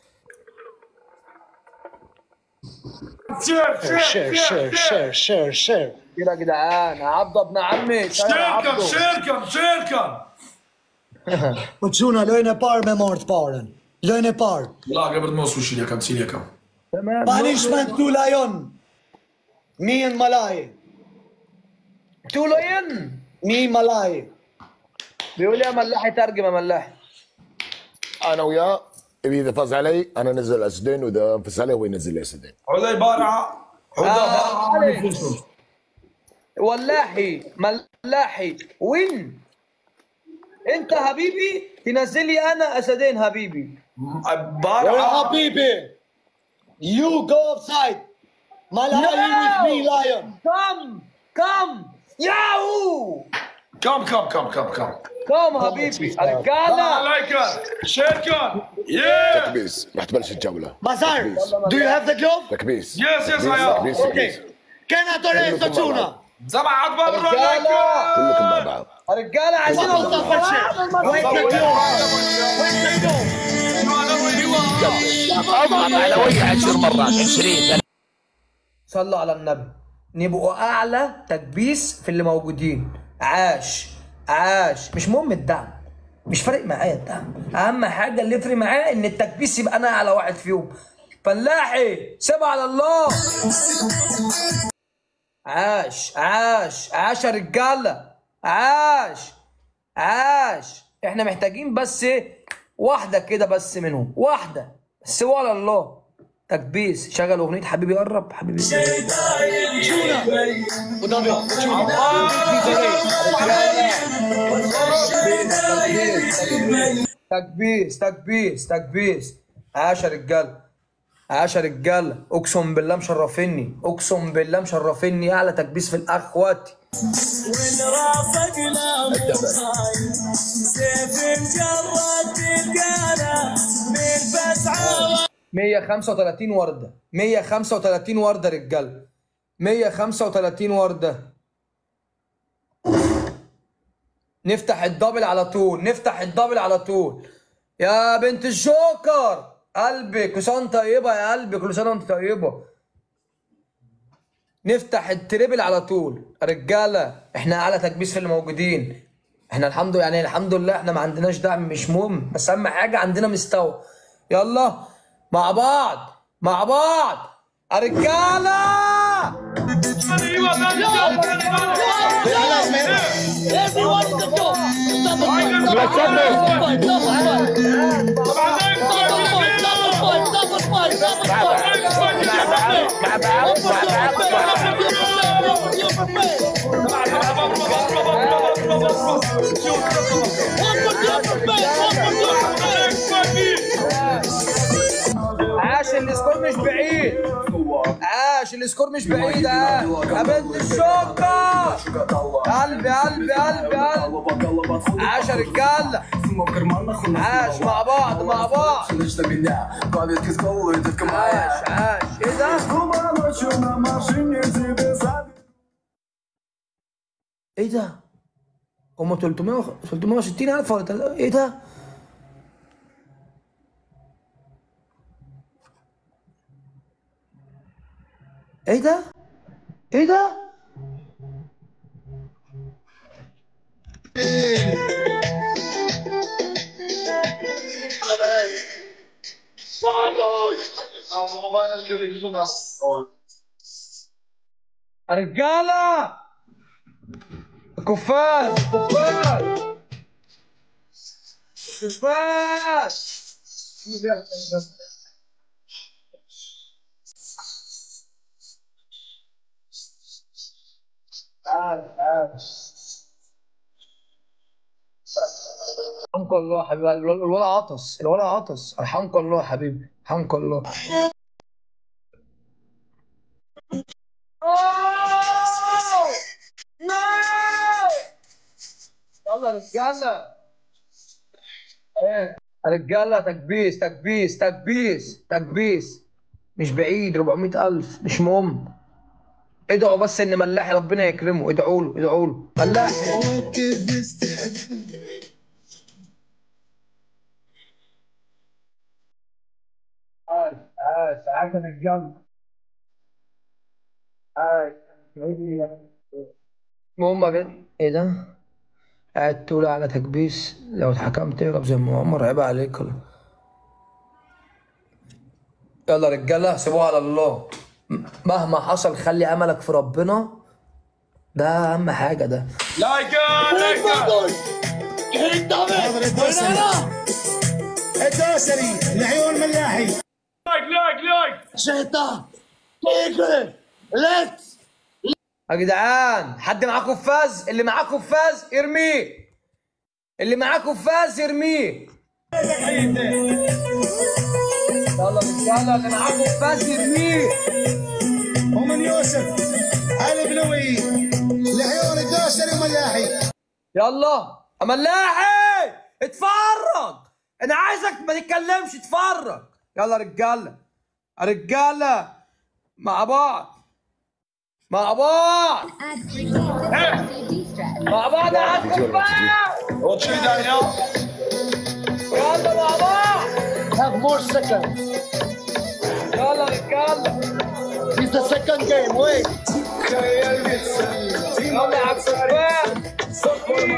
شير شير شير شير شير شير كده يا جدعان يا عبد ابن عمي سلام يا عبده. شيركم شيركم Och tjona, lögn är par med martparen. Lögn är par. لا قبل ما اوصل شيليا كم سيليا كم تمام Punishment to lion. Me and Malay. تولين Me Malay. بيقول يا ملاح يترجم يا ملاح انا وياه اذا فاز علي انا نزل اسدين واذا فاز عليه هو ينزل اسدين حذي بارعه حذي آه، بارعه علي. ولاحي ملاحي وين انت حبيبي تنزل لي انا اسدين حبيبي You're بارعه Habibi. You go outside. Malay with me, lion. كم كم ياهو كم كم كم كم كم كم حبيبي رجاله عليك شيركم يا تكبيس رح تبلش الجوله Bazar, do you have the glove? تكبيس يس يس يا تكبيس تكبيس Okay. Can I torrent the tuna? سبع عطبه برا رجاله كلكم مع بعض رجاله عايزين What the fuck shit? Where's the glove? Where's the glove? اضغط على وجهه عشر مرات 20 صلوا على النبي نبقوا اعلى تكبيس في اللي موجودين عاش عاش مش مهم الدعم مش فارق معايا الدعم اهم حاجه اللي يفرق معايا ان التكبيس يبقى انا اعلى واحد فيهم فلاحي سيبها على الله عاش عاش عاش يا رجاله عاش عاش احنا محتاجين بس إيه؟ واحده كده بس منهم واحده بس هو على الله تكبيس شغل اغنيه حبيبي قرب حبيبي تكبيس تكبيس تكبيس عاش يا رجاله عاش يا رجاله اقسم بالله مشرفني اقسم بالله مشرفني اعلى تكبيس في الاخوات مية خمسة وتلاتين وردة مية خمسة وتلاتين وردة رجال مية خمسة وتلاتين وردة نفتح الدبل على طول نفتح الدبل على طول يا بنت الجوكر قلبي كل سنة وأنت طيبة يا قلبي كل سنة وأنت طيبة نفتح التريبل على طول رجالة احنا أعلى تكبيس في اللي موجودين احنا الحمد لله يعني الحمد لله احنا ما عندناش دعم مش مهم بس أهم حاجة عندنا مستوى يلا مع بعض مع بعض رجالة Everyone in the floor. Stop عاش السكور مش بعيد عاش السكور مش بعيد ها يا بنت الشوكة قلبي قلبي قلبي قلبي عاش يا رجالة عاش مع بعض مع بعض عاش عاش ايه ده؟ ايه ده؟ هم 300 360 الف ولا تل- ايه ده؟ ايه ده؟ ايه ده؟ رجالة كفار كفار كفار تعال تعال ارحمك الله يا حبيبي الول- الولد عطس الولد عطس ارحمك الله يا حبيبي ارحمك الله رجاله ايه رجاله تكبيس تكبيس تكبيس تكبيس مش بعيد 400 ألف مش مهم ادعوا بس ان ملاحي ربنا يكرمه ادعوا له ادعوا له ملاحي عاش عاش عاش الجنب عاش المهم كده ايه ده؟ قاعد تقول على تكبيس لو اتحكمت تهرب زي ما عمر عيب عليك يلا رجاله سيبوها على الله م- مهما حصل خلي املك في ربنا ده اهم حاجه ده لايكا لايكا الدوسري العيون ملاحي لايك لايك لايك شيطان تيجر ليتس يا جدعان حد معاه قفاز اللي معاه قفاز ارميه اللي معاه قفاز ارميه يلا رجاله اللي معاه قفاز ارميه ومن يوسف البلوي العيون الدوسري وملاحي يلا يا ملاحي اتفرج انا عايزك ما تتكلمش اتفرج يلا رجاله يا رجاله مع بعض مع بعض مع بعض يا عم كفايه وتشي دانيال يلا مع بعض have more seconds يلا رجاله it's the second game wait يلا يا عم كفايه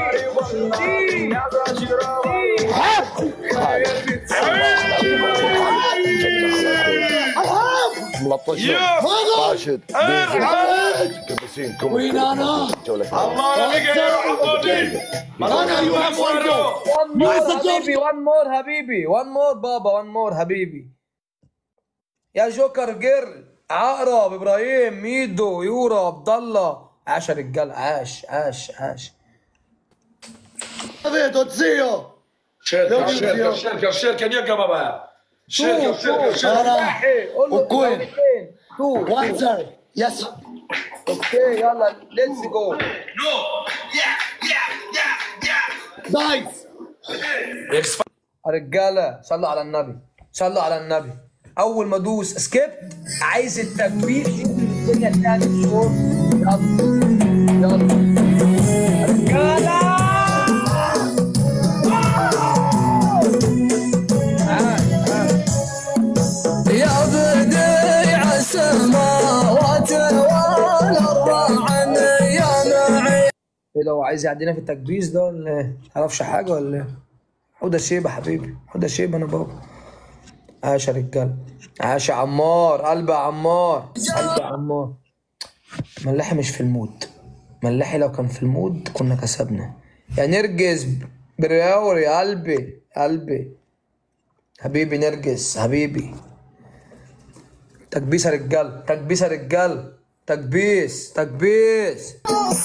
ملطشين راشد كبسين كم وين انا؟ الله عليك يا حبيبي انا you have one go وان مور حبيبي وان مور حبيبي وان مور بابا وان مور حبيبي يا جوكر جيرل عقرب ابراهيم ميدو يورا عبد الله عاش يا رجال عاش عاش عاش vedo zio شركة شركة شركة شركة نيجا بابا شركة شركة شركة قول له وكوين. كلمتين. تو one sir yes اوكي يلا ليتس جو guys رجاله صلوا على النبي صلوا على النبي اول ما ادوس سكيب عايز التكبير الدنيا تاني شهور يلا يلا رجاله يا بديع السماوات والارض عن يا معي ايه لو عايز يعدينا في التكبيس ده ولا ايه؟ تعرفش حاجه ولا ايه؟ حوده شيبه حبيبي حوده شيبه انا بابا عاش يا رجاله عاش يا عمار قلبي يا عمار قلبي يا عمار ملاحي مش في المود ملاحي لو كان في المود كنا كسبنا يا نرجس برياوري قلبي قلبي حبيبي نرجس حبيبي تكبيس يا رجال تكبيس يا رجال تكبيس تكبيس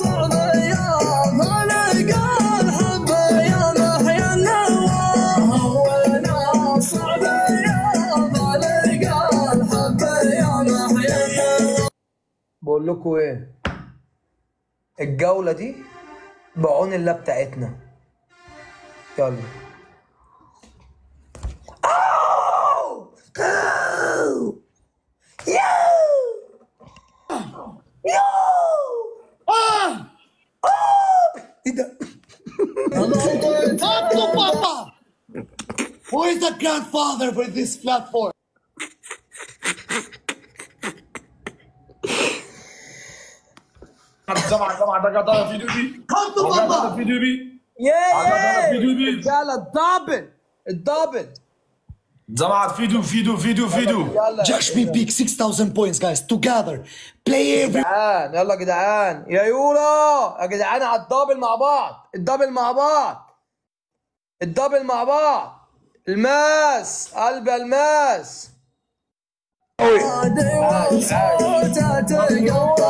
بقول لكم ايه الجولة دي بعون الله بتاعتنا يلا أوه! أوه! ياو! ياو! أوه! ايه ده؟ Up to Papa! Who is the grandfather for this platform? زمع زمع ده قطع فيديو بي Come to قطع Papa! فيديو بي ياي فيديو بي رجالة الدبل الدبل زمع فيديو فيديو فيديو فيديو يلا Josh me peak 6,000 points, guys. Together. Play every. جدعان يلا يا جدعان يا يورا يا جدعان على الدبل مع بعض الدبل مع بعض الدبل مع بعض الماس قلب الماس عاش عاش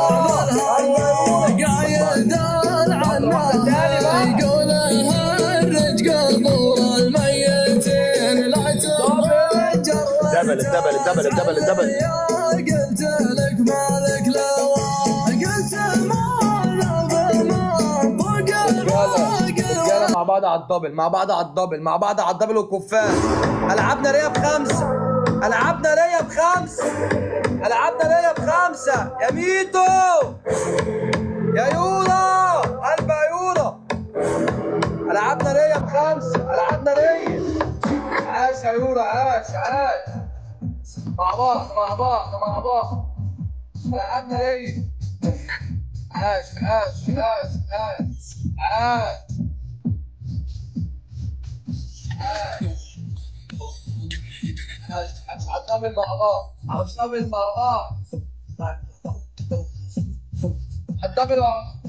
الدبل الدبل الدبل الدبل الدبل قلت لك مالك لوا قلت ما ذا بالما فوق رجاله رجاله مع بعض على الدبل مع بعض على الدبل مع بعض على الدبل والكفاح العابنا ريا بخمسه العابنا ريا بخمسه العابنا ريا بخمسه يا ميدو يا يورا قلب يا يورا العابنا ريا بخمسه العابنا ريا عاش يا يورا عاش عاش مع بعض مع بعض مع بعض العابنا ريا عاش عاش عاش عاش عاش هنشتغل مع بعض هنشتغل مع بعض هنشتغل مع بعض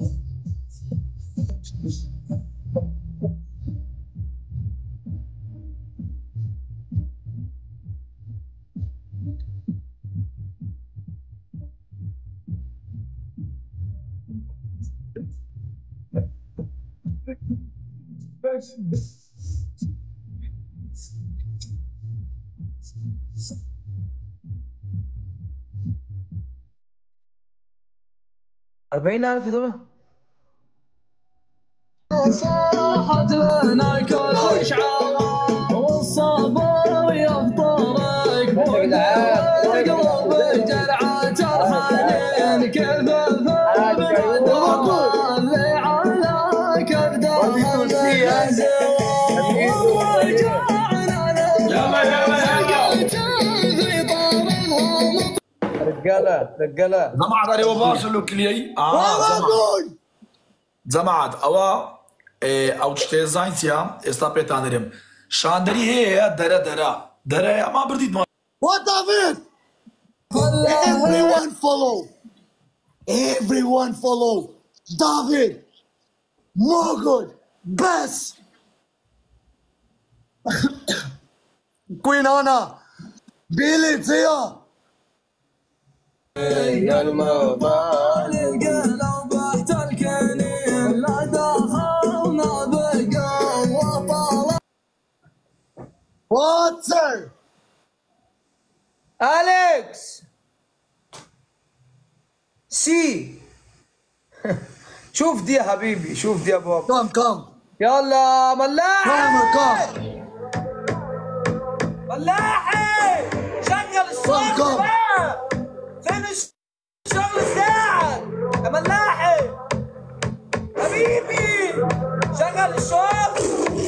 أربعين ألف دولار صاحت لنا كل اشعار والصبر يفطرك قلب جرعة الحنين كيف اللي على كبده رجالة رجالة زمعت عليه وباصل له كليي اه زمعت زمعت اوا او تشتي زاينتيا استابي تانرم شاندري هي درا درا درا ما برديت ما What David? Everyone follow. Everyone follow. David. Morgan. Bess. Queen Anna. Billy Tia. يا المطالب قلب تحت الكنين لا دخلنا بقى وطلع واتسر أليكس سي شوف دي يا حبيبي شوف دي يا بابا كم كم يلا ملاحي كم ملاحي شغل الصوت كم. بقى فين الشغل بتاعك يا ملاحي حبيبي شغل الشغل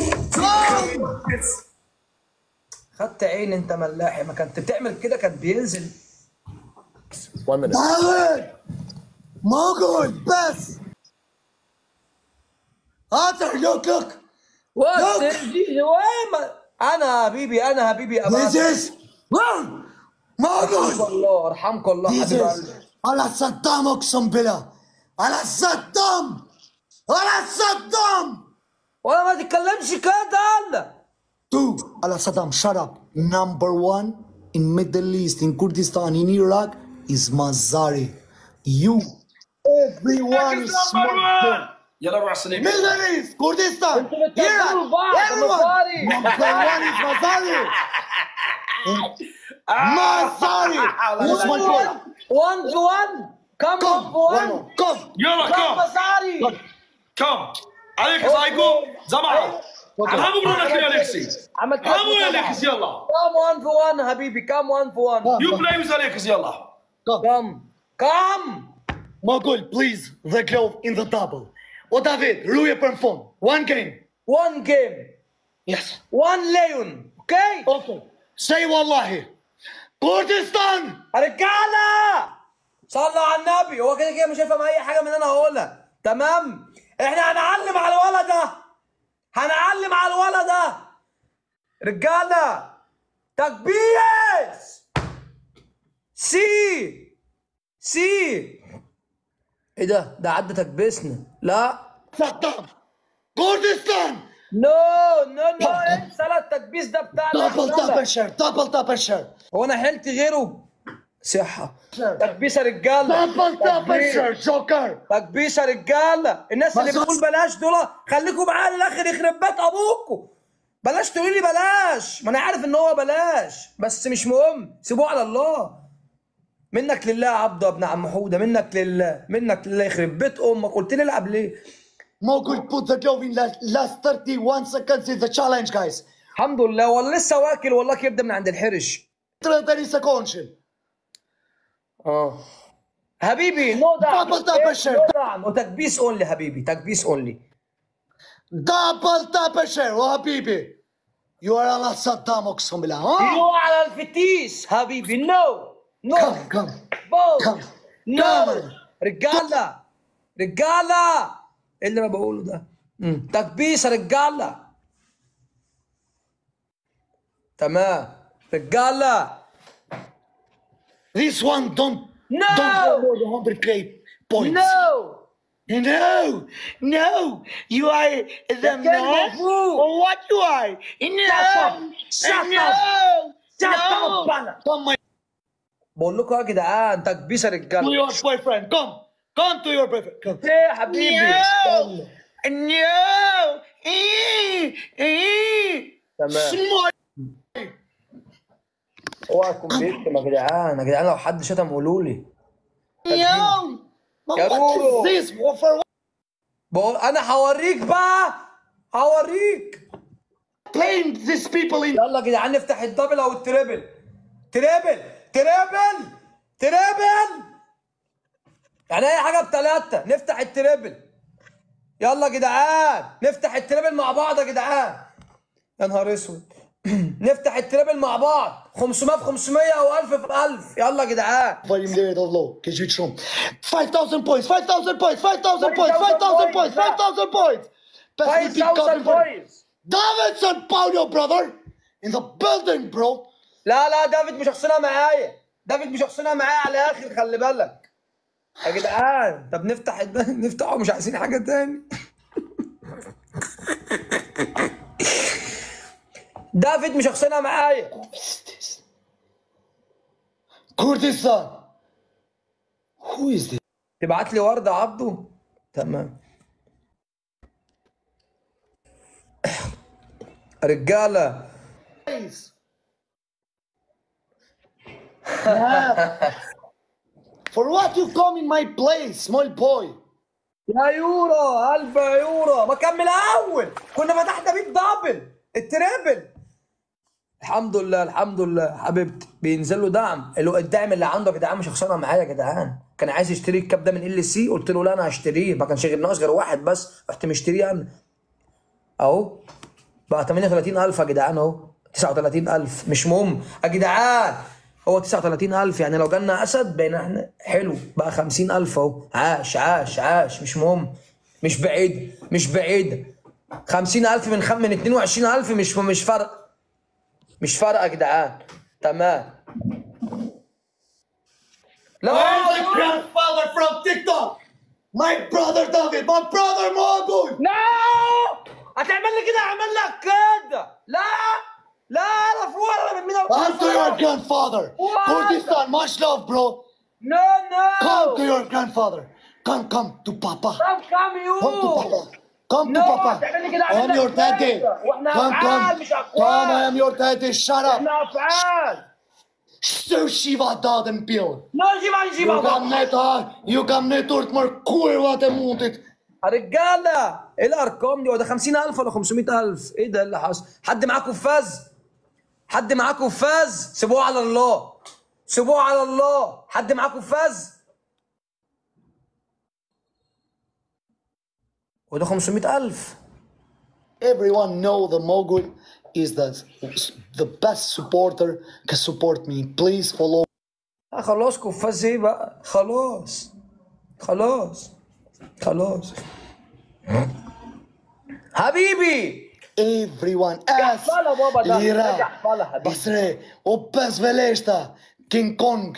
خدت عين انت ملاحي ما كنت بتعمل كده كان بينزل One minute. David. Morgan. Bess. Arthur, look, look. وات وين انا حبيبي انا حبيبي This is wrong. ارحمكم Morgan. الله ارحمكم الله This حبيب is قلبي على صدام اقسم بالله على صدام على صدام ولا ما تتكلمش كده Two, على صدام shut up. Number one in Middle East, in Kurdistan, in Iraq is Mazari. You, everyone is smart. يلا روح سليم Middle East, Kurdistan, Iraq, بعض، everyone. مصاري. Number one is Mazari. Mazari. Who's my boy? وان في وان كم وان في Come, وان one, come. يلا كم كم مصاري كم عليك سايكو زمعت عم بقولك يا اليكسي عملت عم يا اليكس يلا كم وان في وان حبيبي كم وان في وان يو بلاي ويز اليكس يلا كم كم Mogul, please, the glove in the double. Oh, David, Rui perform. One game. وان جيم Yes. وان ليون اوكي Okay. Say wallahi. Kurdistan. رجاله صلوا على النبي هو كده كده مش هيفهم اي حاجه من اللي انا هقولها تمام احنا هنعلم على الولد ده هنعلم على الولد ده رجاله تكبيس سي سي ايه ده ده عدى تكبيسنا لا Saddam. Kurdistan. نو نو نو انسى لا التكبيس ده بتاعنا Double double shirt. Double double shirt. هو انا حلت غيره صحة تكبيس يا رجالة Double double تكبيس. shirt. Joker. تكبيس يا رجالة الناس اللي بس- بتقول بلاش دول خليكم معايا للاخر يخرب بيت ابوكم بلاش تقولوا لي بلاش ما انا عارف ان هو بلاش بس مش مهم سيبوه على الله منك لله يا عبده يا ابن عم حوده منك لله منك لله يخرب بيت امك قلت لي العب ليه Mogul put the glove in last, last 31 seconds is the challenge, guys. الحمد لله والله لسه واكل والله كبده من عند الحرش 30 seconds. اه حبيبي نو دعم Double tap a share. نو دعم وتكبيس اونلي حبيبي تكبيس اونلي Double tap a share, oh habibi. You are على صدام اقسم بالله ها؟ يو على الفتيس حبيبي نو نو Come, come. بو Come. نو Come. رجاله رجاله ايه اللي انا بقوله ده مم. تكبيس يا رجاله تمام رجاله This one don't No. don't go more than 100 k points. نو No, no, you are the can't man. go through. Or what you are? No, Shut up. Shut no, up. Shut no. up, bana. Come, my, بقول لكم يا جدعان تكبيس يا to رجاله your boyfriend. Come, come to your boyfriend. Come. ايه يا حبيبي No, no. Eh, eh. تمام Small. اوعى تكون بيكتم يا جدعان يا جدعان لو حد شتم قولوا لي No. But Carolo. what is this? What for what? بقول انا هوريك بقى هوريك Playing these people in. يلا يا جدعان نفتح الدبل او التريبل تريبل تريبل تريبل يعني اي حاجه بثلاثه نفتح التريبل يلا يا جدعان نفتح التريبل مع بعض يا جدعان يا نهار اسود نفتح التريبل مع بعض 500 في 500 او 1000 في 1000 يلا يا جدعان Volume there, the low. Get you true. 5,000 points, 5,000 points, 5,000 points, 5,000 points, 5,000 points. Best repeat 5000 copy for- بوينتس Davidson Paulo, brother. In the building, bro. لا لا دافيد مش هخسرها معايا دافيد مش هخسرها معايا على الاخر خلي بالك يا جدعان طب نفتح الد- نفتحه مش عايزين حاجه تاني دافيد مش هخسرها معايا Kurdistan. Who is this? تبعت لي ورده عبده تمام رجاله Place. Yeah. For what you come in my place, small boy? يا يورو ألف يورو ما كمل اول كنا فتحنا بيه الدبل التريبل الحمد لله الحمد لله حبيبتي بينزل له دعم اللي هو الدعم اللي عنده يا جدعان مش هخسرها معايا يا جدعان كان عايز يشتري الكاب ده من ال سي قلت له لا انا هشتريه ما كانش غير ناقص غير واحد بس رحت مشتريه انا اهو بقى 38000 يا جدعان اهو 39000 مش مهم يا جدعان هو 39000 يعني لو جالنا اسد بقينا احنا حلو بقى 50000 اهو عاش عاش عاش مش مهم مش بعيد مش بعيد 50000 من خم من 22000 مش مش فرق مش فارقه يا جدعان تمام لا I'm the grandfather from TikTok. My brother David, my brother Mogul. لا هتعمل لي كده اعمل لك كده لا لا لا فوق ولا من I'm to your grandfather. What? Kurdistan, much love, bro. No, no. Come to your grandfather. Come, come to Papa. Come, come you. Come to Papa. Come No, to Papa. تعمل لي كده I am اعمل your لك daddy. كده. واحنا Come, افعال come. مش اقوال Come, I am your daddy. Shut up. احنا افعال Shiva daden pill. No, جيبها You نجيبها kan net ha, you kan net ort mar kurva te mundit. رجاله ايه الارقام دي هو ده 50000 ولا 500000 ايه ده اللي حصل حد معاه كفاز حد معاه كفاز سيبوه على الله سيبوه على الله حد معاه كفاز وده 500000 Everyone know the mogul is the the best supporter can support me. Please follow. آه خلاص كفاز ايه بقى خلاص خلاص خلاص حبيبي Everyone ask Fala, baba, da. Lira Raja, fala, habibi. Basre o pes veleshta King Kong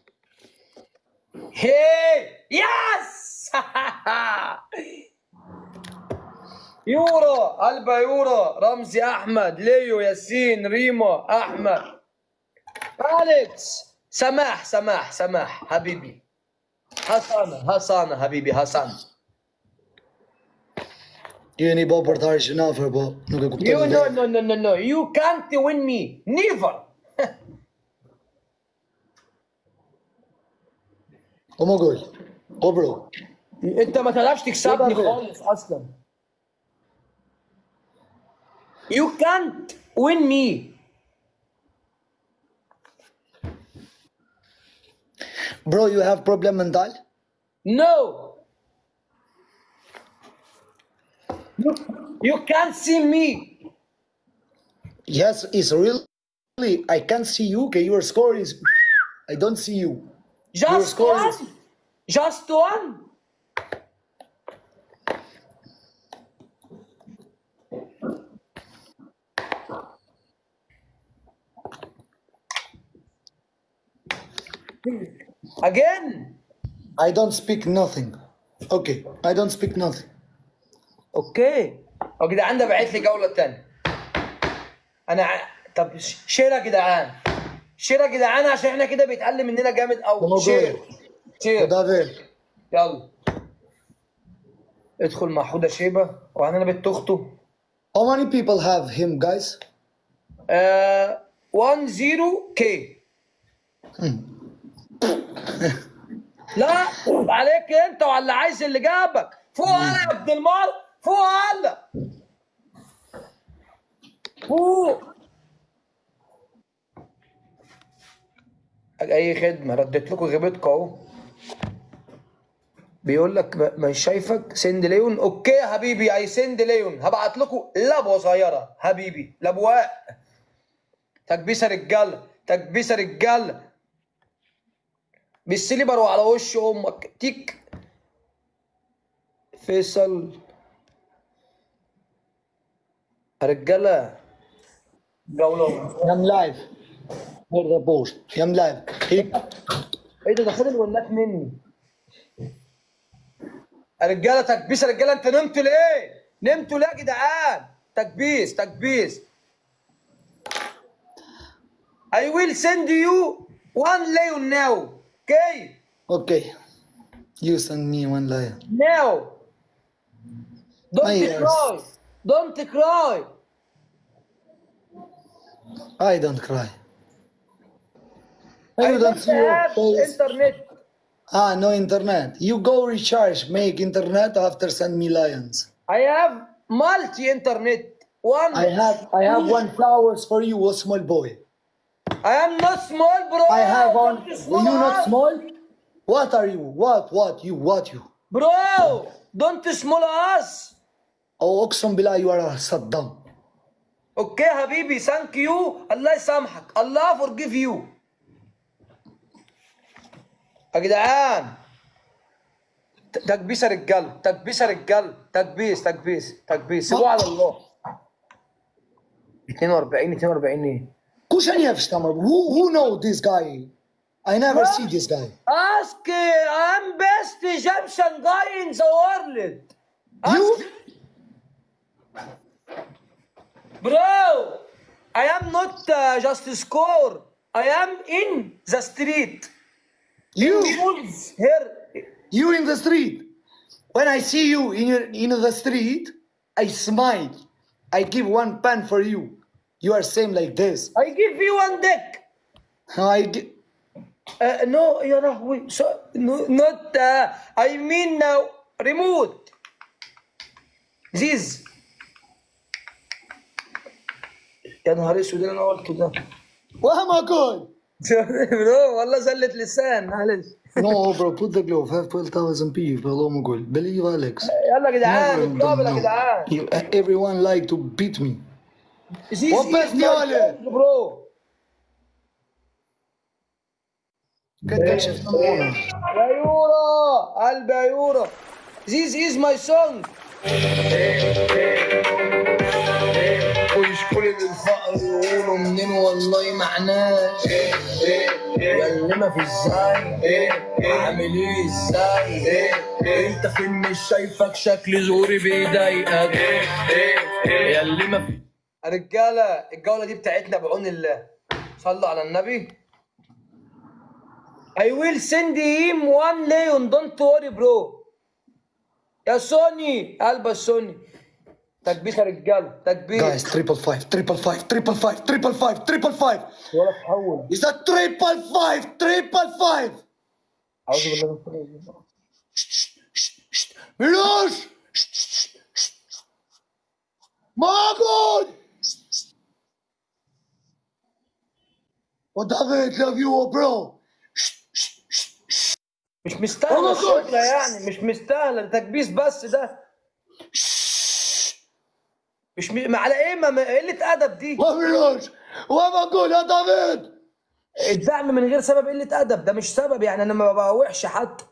هي يس يورو البا يورو رمزي احمد ليو ياسين ريمو احمد اليكس سماح سماح سماح حبيبي حسانة حسانة حبيبي حسان Jeni bo për të arshë nafer po Nuk e kuptoj You no vetë. no no no no you can't win me never O mogul O bro انت ما تعرفش تكسبني يبقى خالص اصلا You can't win me Bro, you have problem mental? No You, you can't see me Yes, it's really. I can't see you. Okay, your score is. I don't see you. Your Just score one is. Just one Again I don't speak nothing. Okay, I don't speak nothing. اوكي يا جدعان ده بعت لي جوله تانية انا ع... طب ش- شير يا جدعان شير يا جدعان عشان احنا كده بيتقل مننا جامد قوي Vamos شير شير Toda vez. يلا ادخل مع حوده شيبه وعندنا بنت اخته How many people have him, guys? آه 1 0 كي لا عليك انت وعلى اللي عايز اللي جابك فوق هلا يا ابن المار فوق هلا فوق اي خدمه رديت لكم غيبتكم اهو بيقول لك ب- مش شايفك سند ليون اوكي يا حبيبي اي سند ليون هبعت لكم لبوه صغيره حبيبي لبواء تكبيسه رجاله تكبيسه رجاله بالسليبر وعلى وش امك تيك فيصل رجاله جوله I'm live. For the post. I'm live. He... ايه ده ده خد الونات مني يا رجاله تكبيس يا رجاله انت نمتوا ليه؟ نمتوا ليه يا جدعان؟ تكبيس تكبيس I will send you one leon now okay Okay. You send me one lion. now don't My ears. cry don't cry I don't cry. I You don't don't see your have face. internet Ah, no internet. You go recharge, make internet after send me lions. I have multi internet one I have I have one flowers for you, a small boy. I am not small bro I have one. Don't Are you not us. small? What are you? What? What? You? What you? Bro, don't small us. Oh, أقسم بالله you are a Saddam. اوكي حبيبي ثانك يو الله يسامحك الله فورجيف يو يا جدعان ت- تكبيس يا رجاله تكبيس يا رجاله تكبيس تكبيس تكبيس سيبوه على الله 42 42 ايه Kushan Yevstammer. Who who know this guy? I never see this guy. Ask I'm best Egyptian guy in the world. You? Bro, I am not uh, just a score. I am in the street. You? Wolves here. You in the street. When I see you in your, in the street, I smile. I give one pen for you. You are same like this. I give you one dick. I gi- Uh, no, يا لهوي so, no, not uh, I mean now remote. This. يا نهار اسود اللي انا قلته ده. وهم اقول برو والله زلة لسان معلش. No bro, put the glove. Have 12,000 people. اللهم قول. Believe Alex. يلا يا جدعان Never نتقابل يا don't know. جدعان. You- Everyone like to beat me. This وبس is يا my ولد. friend, bro. قدك شفت مرة. يا يورا قلبي يا يورا. This is my song. ويشكر الفقر يقولوا منين والله معناش يلمة في ازاي عامل ايه ازاي انت فين مش شايفك شكل زوري بيضايقك يلمة في يا رجاله الجوله دي بتاعتنا بعون الله. صلوا على النبي. I will send him one leon don't worry bro. يا سوني قلب السوني. تكبيس يا رجاله تكبيس. Guys, triple five, triple five, triple five, triple five, triple five. ولا تحول. Is that triple five, triple five? أعوذ بالله من الشيطان الرجيم. Miloš! Magon! Oh, David, love you, oh, bro. مش مستاهله الشغله يعني مش مستاهله ده تكبيس بس ده مش م... ما على ايه ما ما- قله ادب دي وميلوش وماجون يا دافيد الدعم من غير سبب قله ادب ده مش سبب يعني انا ما بوحش حتى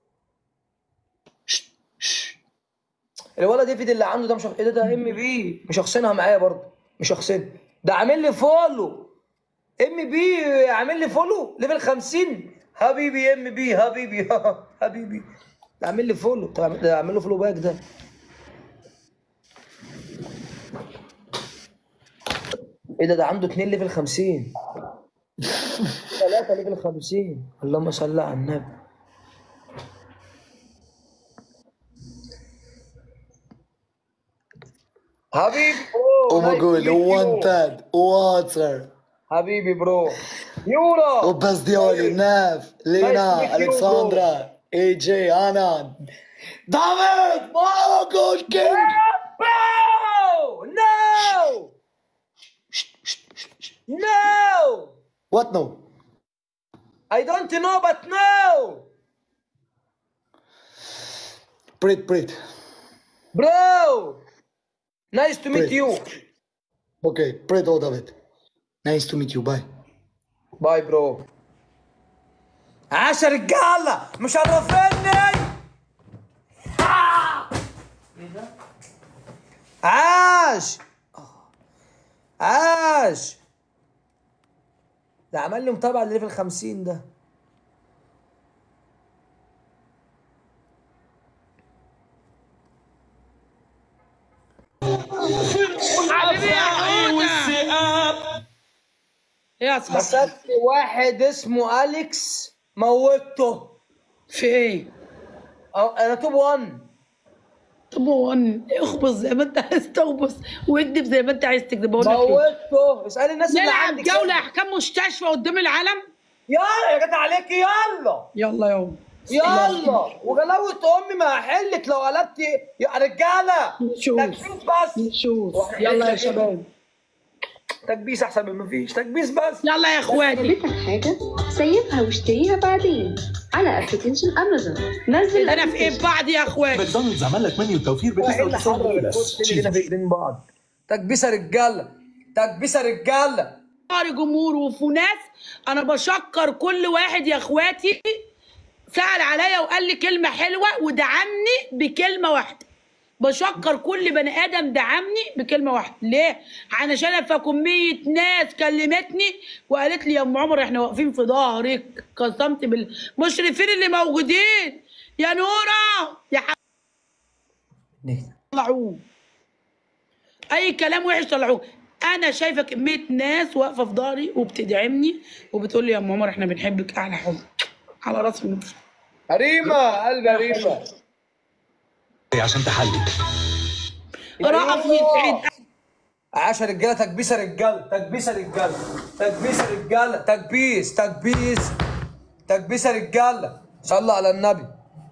الولد ديفيد اللي عنده ده مش ايه ده ده ام بي مش شخصينها معايا برضه مش شخصين ده عامل لي فولو ام بي عامل لي فولو ليفل 50 حبيبي ام بي حبيبي حبيبي ده عامل لي فولو طب ده عامل له فولو باك ده ايه ده ده عنده اتنين ليفل 50 ثلاثة ليفل 50 اللهم صل على النبي حبيبي Oh my god, one tad, water. حبيبي برو يورا وبس ديولي ناف لينا Nice to meet you, الكسندرا اي جي انا دافيد ماجون كينج No! No! No! What no? I don't know, but no! Prit, Prit. Bro! Nice to meet Prit. you. Okay, Prit oh David. Nice to meet you, bye. باي برو عاش يا رجاله مشرفيني آه! عاش عاش ده عمل لي متابعه لليفل 50 ده يا مسكت واحد اسمه اليكس موته في ايه؟ انا توب 1 طب هو اخبص زي ما انت عايز تخبص واكذب زي ما انت عايز تكذب بقول لك إيه؟ موته اسالي الناس اللي نلعب عندك جولة احكام مستشفى قدام العالم يلا يا جدع عليكي يلا يلا يلا يلا وغلاوة امي ما هحلك لو قلبت يا رجاله نشوف تكبيس بس نشوف يلا يا شباب تكبيس احسن من مفيش تكبيس بس يلا يا اخواتي عجبتك حاجة سيبها واشتريها بعدين على ابلكيشن امازون نزل انا في ايه بعض يا اخواتي ماكدونالدز عمل لك منيو توفير ب وايه اللي 99 حرر جنيه بس الكوست اللي هنا في ايدين بعض تكبيسه رجاله تكبيسه رجاله طاري جمهور وفي ناس انا بشكر كل واحد يا اخواتي سأل عليا وقال لي كلمة حلوة ودعمني بكلمة واحدة بشكر كل بني ادم دعمني بكلمه واحده ليه علشان فكميه ناس كلمتني وقالت لي يا ام عمر احنا واقفين في ظهرك قسمت بالمشرفين اللي موجودين يا نوره يا ح... طلعوه اي كلام وحش طلعوه انا شايفه كميه ناس واقفه في ظهري وبتدعمني وبتقول لي يا ام عمر احنا بنحبك اعلى حب على راسي من فوق. ريمه قلبي ريمه عشان تحلي رأف يسعد عاش يا رجاله تكبيسه رجاله تكبيسه رجاله تكبيسه رجاله تكبيس تكبيس تكبيسه رجاله صلوا على النبي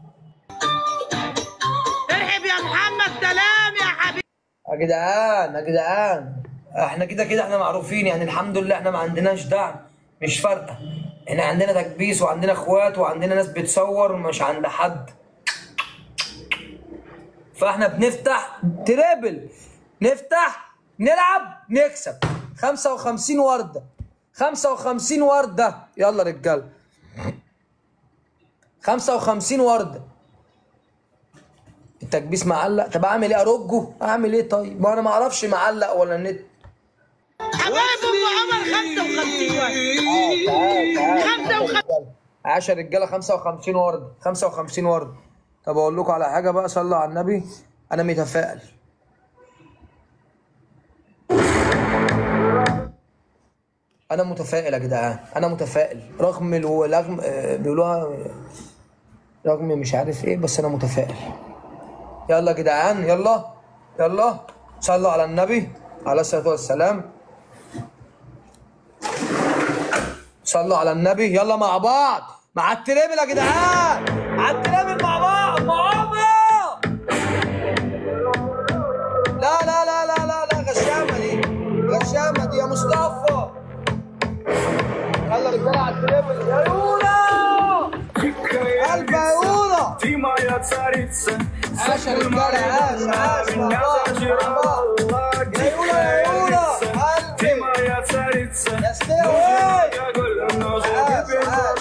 ارحب يا محمد سلام يا حبيبي يا جدعان يا جدعان احنا كده كده احنا معروفين يعني الحمد لله احنا ما عندناش دعم مش فارقه احنا عندنا تكبيس وعندنا اخوات وعندنا ناس بتصور مش عند حد فاحنا بنفتح ترابل نفتح نلعب نكسب 55 ورده 55 ورده يلا رجاله 55 ورده التكبيس معلق طب اعمل ايه ارجه اعمل ايه طيب ما انا ما اعرفش معلق ولا النت حبايب ام عمر 55 واحد 55 عاش يا رجاله 55 ورده 55 ورده طب اقول لكم على حاجه بقى صلوا على النبي انا متفائل انا متفائل يا جدعان انا متفائل رغم الو... رغم آه، بيقولوها رغم مش عارف ايه بس انا متفائل يلا يا جدعان يلا يلا صلوا على النبي عليه الصلاه والسلام صلوا على النبي يلا مع بعض مع التريبل يا جدعان مع التريبل مع بعض مع عمر مصطفى يلا رجاله على التريبل يا يورا قلب يا يورا عاش يا رجاله عاش عاش مع بعض مع بعض يا يورا يا يورا قلبي يا ستيوي عاش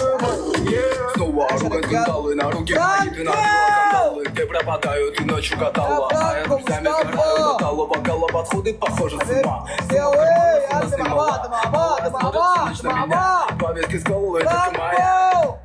عاش Снова ругать металлы на руки мои Ты на скандалы, где пропадаю Ты ночью гадала А я друзьями сгораю Металлова голова подходит, похоже, с ума ستيوي قلبي مع بعض مع بعض مع بعض مع بعض Поверки с головы, только моя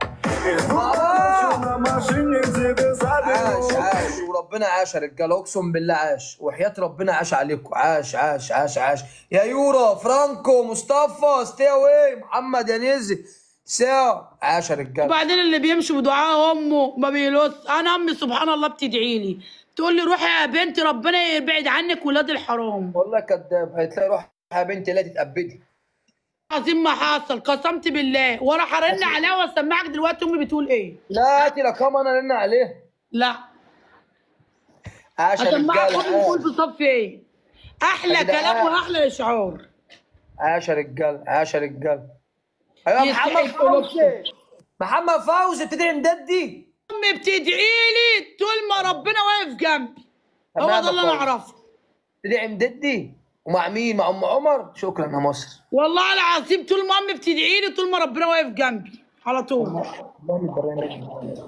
عاش عاش وربنا عاش يا رجاله اقسم بالله عاش وحياه ربنا عاش عليكم عاش عاش عاش عاش يا يورا فرانكو مصطفى ستيوي محمد يا نزي ساو عاش يا رجاله وبعدين اللي بيمشي بدعاء امه ما بيلوث انا امي سبحان الله بتدعي لي تقول لي روحي يا بنتي ربنا يبعد عنك ولاد الحرام والله كذاب هتلاقي روح يا بنتي لا تتأبدي عظيم ما حصل قسمت بالله ولا هرن عليها واسمعك دلوقتي امي بتقول ايه لا هاتي رقم انا رن عليه لا عاش يا هسمعك رجاله امي بتقول عاش. في صف ايه احلى يا جدعان. كلام واحلى اشعار عاش يا رجاله عاش يا رجاله ايوه يستحق محمد قلوبكم. فوزي محمد فوزي بتدعي مددي امي بتدعي لي طول ما ربنا واقف جنبي هو تمام ده اللي يا انا فوزي. اعرفه تدعي مددي ومع مين مع ام عمر شكرا يا مصر والله العظيم طول ما امي بتدعي لي طول ما ربنا واقف جنبي على طول اللهم البرنامج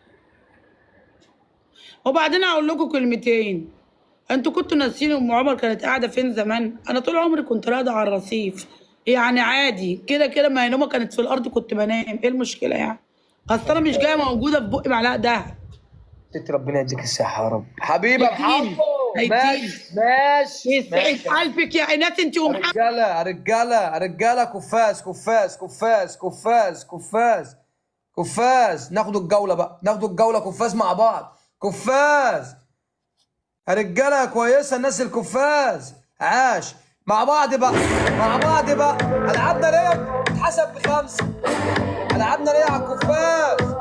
وبعدين اقول لكم كلمتين انتوا كنتوا ناسيين ام عمر كانت قاعده فين زمان انا طول عمري كنت راقده على الرصيف يعني عادي كده كده ما هي نومه كانت في الارض كنت بنام ايه المشكله يعني اصل انا مش جايه موجوده في بقي معلقه دهب ست ربنا يديك الصحه يا رب حبيبي يا هيديني. محمد هيديني. ماشي ماشي يسعد قلبك يا ايناس انت ومحمد رجاله رجاله رجاله كفاز كفاز كفاز كفاز كفاز كفاز ناخدوا الجوله بقى ناخدوا الجوله كفاز مع بعض كفاز يا رجاله كويسه الناس الكفاز عاش مع بعض بقى مع بعض بقى العابنا ليه اتحسب بخمسه العابنا ليه على الكفاز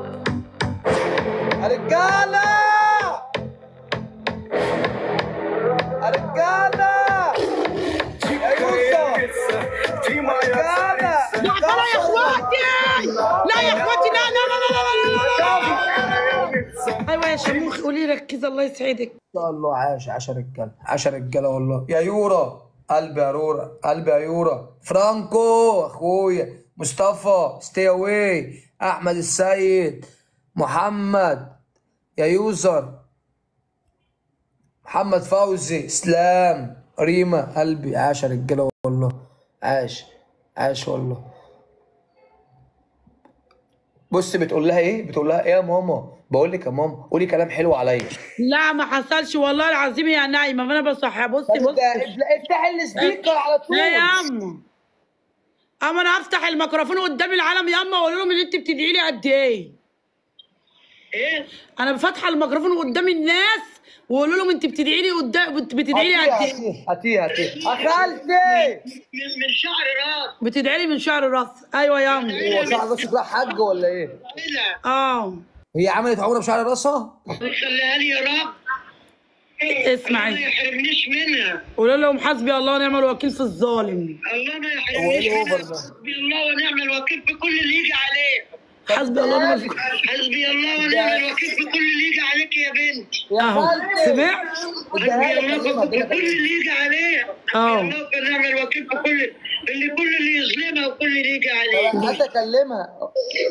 يا رجاله يا رجاله يا يوسف رجاله لا لا يا اخواتي لا يا اخواتي لا لا لا لا لا لا لا ايوه يا شموخ قولي ركزي الله يسعدك ان شاء الله عاش عاش يا رجاله عاش يا رجاله والله يا يورا قلبي يا رورا قلبي يا يورا فرانكو اخويا مصطفى ستي اواي احمد السيد محمد يا يوزر محمد فوزي اسلام ريما قلبي عاش يا رجاله والله عاش عاش والله بص بتقول لها ايه بتقول لها ايه يا ماما بقول لك يا ماما قولي كلام حلو عليا لا ما حصلش والله العظيم يا نايمه ما انا بصحى بصي طب بصي افتح السبيكر على طول لا يا عم اما انا افتح الميكروفون قدام العالم يا اما اقول لهم ان انت بتدعي لي قد ايه ايه انا فاتحه الميكروفون قدام الناس واقول لهم انت بتدعي لي قدام بت- بتدعي لي قد ايه هاتيه هاتيه اخالتي من شعر راس بتدعي لي من شعر راس ايوه يا عم هو شعر راسك راح حج ولا ايه؟ اه هي عملت عمره بشعر راسها؟ خليها لي يا رب اسمعي ما يحرمنيش منها قول لهم حسبي الله ونعم الوكيل في الظالم الله ما هو ايه يحرمنيش الاوفر منها ده؟ حسبي الله ونعم الوكيل في كل اللي يجي عليه حسبي الله ونعم الوكيل حسبي الله ونعم الوكيل في كل اللي يجي عليك يا بنتي اهو سمعت حسبي الله في كل اللي يجي عليه اه. حسبي الله ونعم الوكيل في كل اللي كل اللي يظلمها وكل اللي يجي عليه حتى اكلمها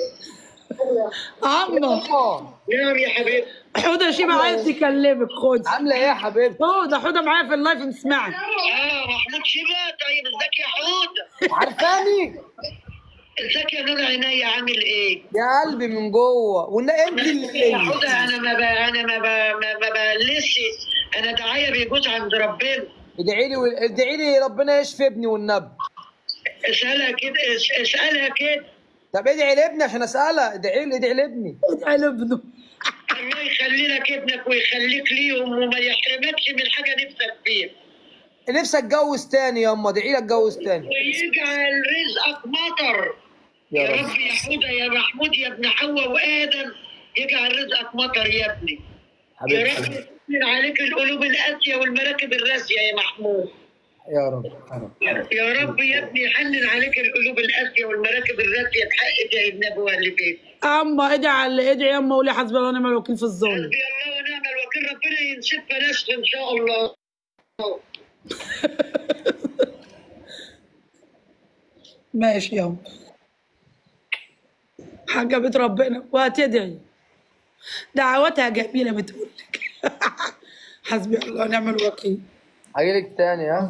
عمو نعم يا حبيبي حوده شيبه عايز يكلمك خد عامله ايه يا حبيبتي؟ حوده حوده معايا في اللايف مسمعك اه محمود شيبه طيب ازيك يا حوده عارفاني؟ ازيك يا نور عينيا عامل ايه؟ يا قلبي من جوه وان انت اللي يا حوده انا ما ب... انا ما ب... ما, ما بقلش انا دعايه بيجوز عند ربنا ادعي لي ادعي لي ربنا يشفي ابني والنبي اسالها كده اس- اسالها كده طب ادعي لابني عشان اسالها ادعي لي ادعي لابني ادعي لابنه الله يخلي لك ابنك ويخليك ليهم وما يحرمكش من حاجه نفسك فيها نفسي اتجوز تاني ياما ادعي لي اتجوز تاني ويجعل رزقك مطر يا يا رب. رب يا حوده يا محمود يا ابن حواء وادم يجعل رزقك مطر يا ابني يا حبيبتي رب يسهل عليك القلوب القاسيه والمراكب الراسيه يا محمود يا رب يا رب يا رب يا ابني يحنن عليك القلوب القاسيه والمراكب الراسيه بحق دي النبي اللي بيت اما ادعي على ادعي يا اما قولي حسبي الله ونعم الوكيل في الظلم حسبي الله ونعم الوكيل ربنا ينشفها نشف ان شاء الله ماشي يا أم. حاجة بيت ربنا وهتدعي دعواتها جميلة بتقول لك حسبي الله ونعم الوكيل هجيلك تاني ها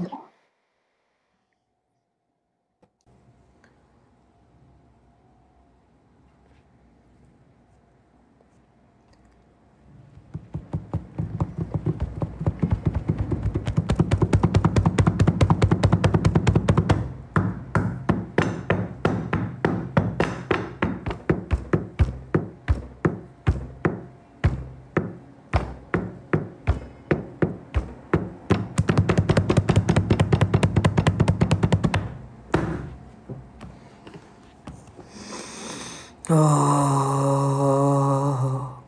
آه.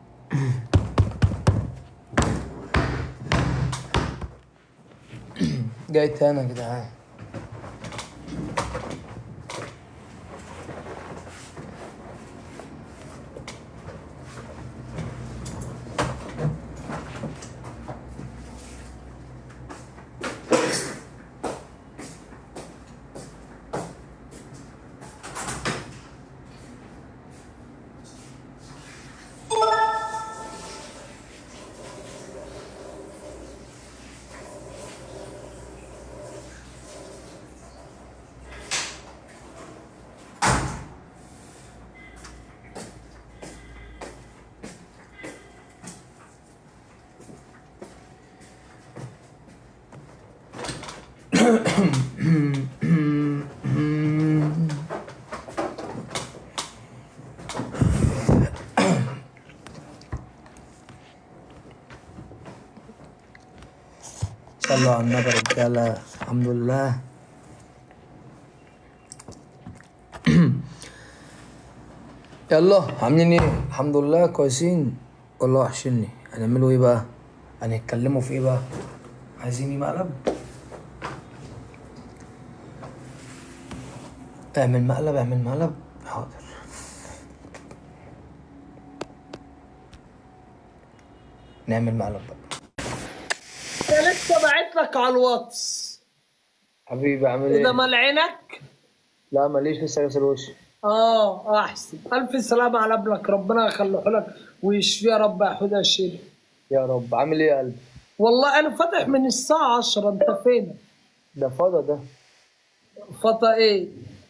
جاي تاني يا جدعان صلوا على النبي رجالة الحمد لله يلا عاملين ايه؟ الحمد لله كويسين والله وحشني هنعملوا ايه بقى؟ هنتكلموا في ايه بقى؟ عايزين ايه مقلب؟ اعمل مقلب اعمل مقلب حاضر نعمل مقلب بقى انا لسه بعت لك على الواتس حبيبي عامل اذا ايه؟ مال عينك لا ماليش لسه غسل وشي اه احسن الف سلامة على ابنك ربنا يخليه لك ويشفيه يا رب يا حوده شيل يا رب عامل ايه يا قلبي؟ والله انا فاتح من الساعة 10 انت فين؟ ده فضا ده فطا ايه؟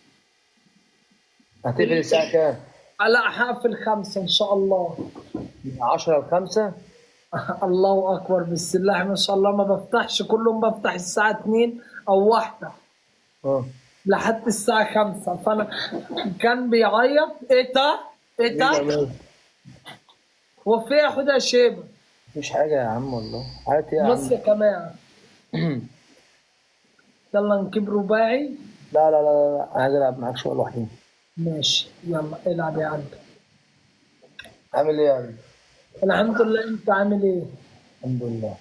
هتقفل الساعة كام؟ لا هقفل خمسة ان شاء الله من 10 ل 5 الله اكبر بسم الله ما شاء الله ما بفتحش كل يوم بفتح الساعة 2 او واحدة اه لحد الساعة 5 فانا كان بيعيط ايه ده؟ ايه ده؟ هو في إيه يا حوده شيبة مفيش حاجة يا عم والله عادي يا بص يا عم كمان يلا نجيب رباعي لا لا لا لا انا عايز العب معاك شوية لوحدي ماشي يلا العب يا قلبي عامل ايه يا قلبي؟ الحمد لله انت عامل ايه؟ الحمد لله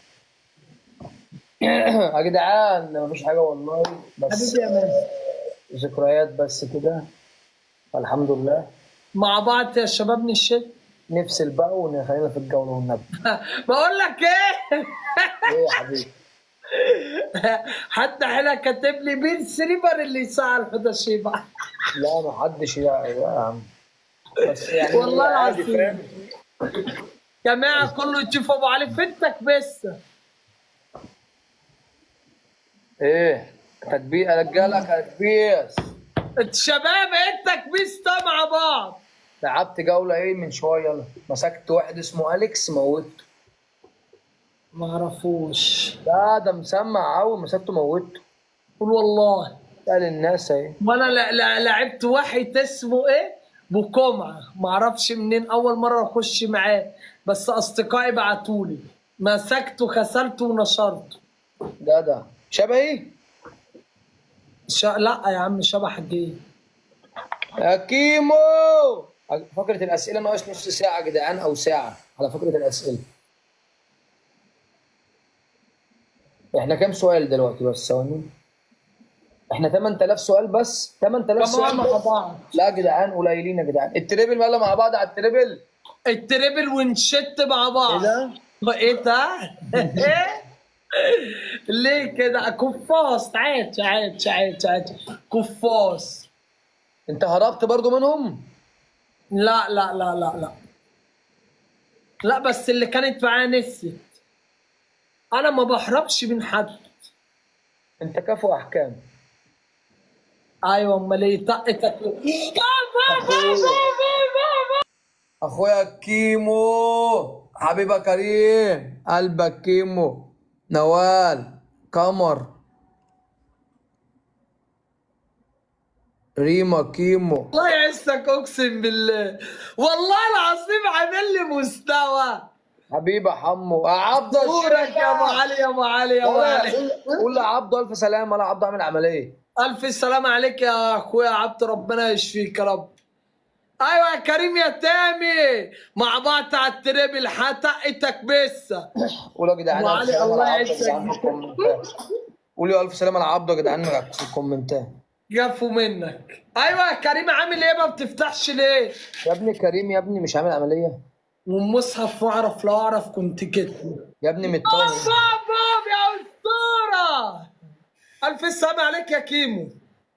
يا جدعان مفيش حاجة والله بس حبيبي يا مان ذكريات بس كده الحمد لله مع بعض يا شباب نشد نفصل بقى ونخلينا في الجولة والنبي بقول لك ايه ايه يا حبيبي حتى حلا كاتب لي مين سليبر اللي ساعة الحوده شيبة لا ما حدش يا يا عم بس يعني والله عادي، العظيم فاهم؟ جماعة كله تشوف ابو علي فينتك بس ايه تكبيس رجالة تكبيس الشباب انت كبيستا مع بعض لعبت جولة ايه من شوية انا مسكت واحد اسمه اليكس موته ما اعرفوش لا ده مسمع قوي مسكته موته قول والله قال الناس اهي وانا لا- لا- لعبت واحد اسمه ايه بوكومع ما اعرفش منين اول مره اخش معاه بس اصدقائي بعتولي مسكته غسلته ونشرته جدع شبهي ش... لا يا عم شبح جه يا كيمو فقرة الأسئلة ناقص نص ساعة يا جدعان أو ساعة على فقرة الأسئلة احنا كام سؤال دلوقتي بس ثواني احنا 8000 سؤال بس 8000 سؤال مع بس. بعض لا يا جدعان قليلين يا جدعان التريبل يلا مع بعض على التريبل التريبل ونشت مع بعض ايه ده؟ ايه ده؟ ليه كده كفاص عادي عادي عادي عادي كفاص انت هربت برضو منهم؟ لا لا لا لا لا لا بس اللي كانت معايا نسيت انا ما بهربش من حد انت كفو احكام ايوه امال ايه طقتك اخويا كيمو حبيبك كريم قلبك كيمو نوال قمر ريما كيمو الله يعزك اقسم بالله والله العظيم عامل لي مستوى حبيبي حمو يا عبده نورك يا ابو علي يا ابو علي يا ابو علي قول لعبده الف سلامه لا عبده عامل عمليه الف سلامة عليك يا اخويا عبد ربنا يشفيك يا رب ايوه يا كريم يا تامي مع بعض على التريبل حتقتك بس قولوا يا جدعان أبو الف علي، سلامه الله لعبده يا يعزك. جدعان في الكومنتات قولوا الف سلامه لعبده يا جدعان في الكومنتات جفوا منك ايوه يا كريم عامل ايه ما بتفتحش ليه يا ابني كريم يا ابني مش عامل عمليه والمصحف واعرف لو اعرف كنت كده يا ابني متطور باب يا اسطوره الف سلامة عليك يا كيمو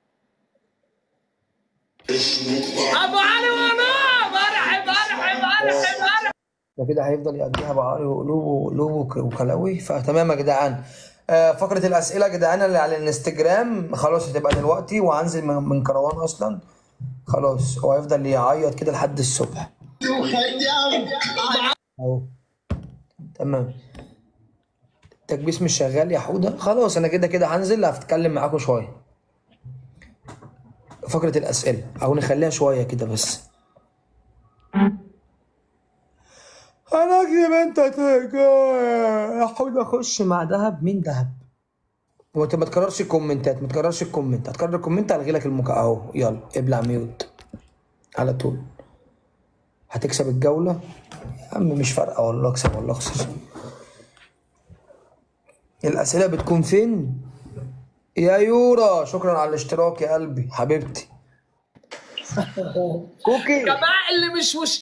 ابو علي ونوم ارحب ارحب ارحب ارحب ده كده هيفضل يقضيها بعقله وقلوبه وقلوبه وكلاوي فتمام يا جدعان آه، فقرة الأسئلة يا جدعان اللي على الانستجرام خلاص هتبقى دلوقتي وهنزل من من كروان أصلا خلاص هو هيفضل يعيط كده لحد الصبح أهو تمام التكبيس مش شغال يا حودة خلاص أنا كده كده هنزل هتكلم معاكم شوية فقرة الأسئلة أو نخليها شوية كده بس انا اكذب انت تيجي يا حود اخش مع دهب مين دهب وانت ما تكررش الكومنتات ما تكررش الكومنت هتكرر الكومنت الغي لك المكا اهو يلا ابلع ميوت على طول هتكسب الجولة يا عم مش فارقة والله اكسب ولا اخسر الأسئلة بتكون فين؟ يا يورا شكرا على الاشتراك يا قلبي حبيبتي كوكي جماعة اللي مش مش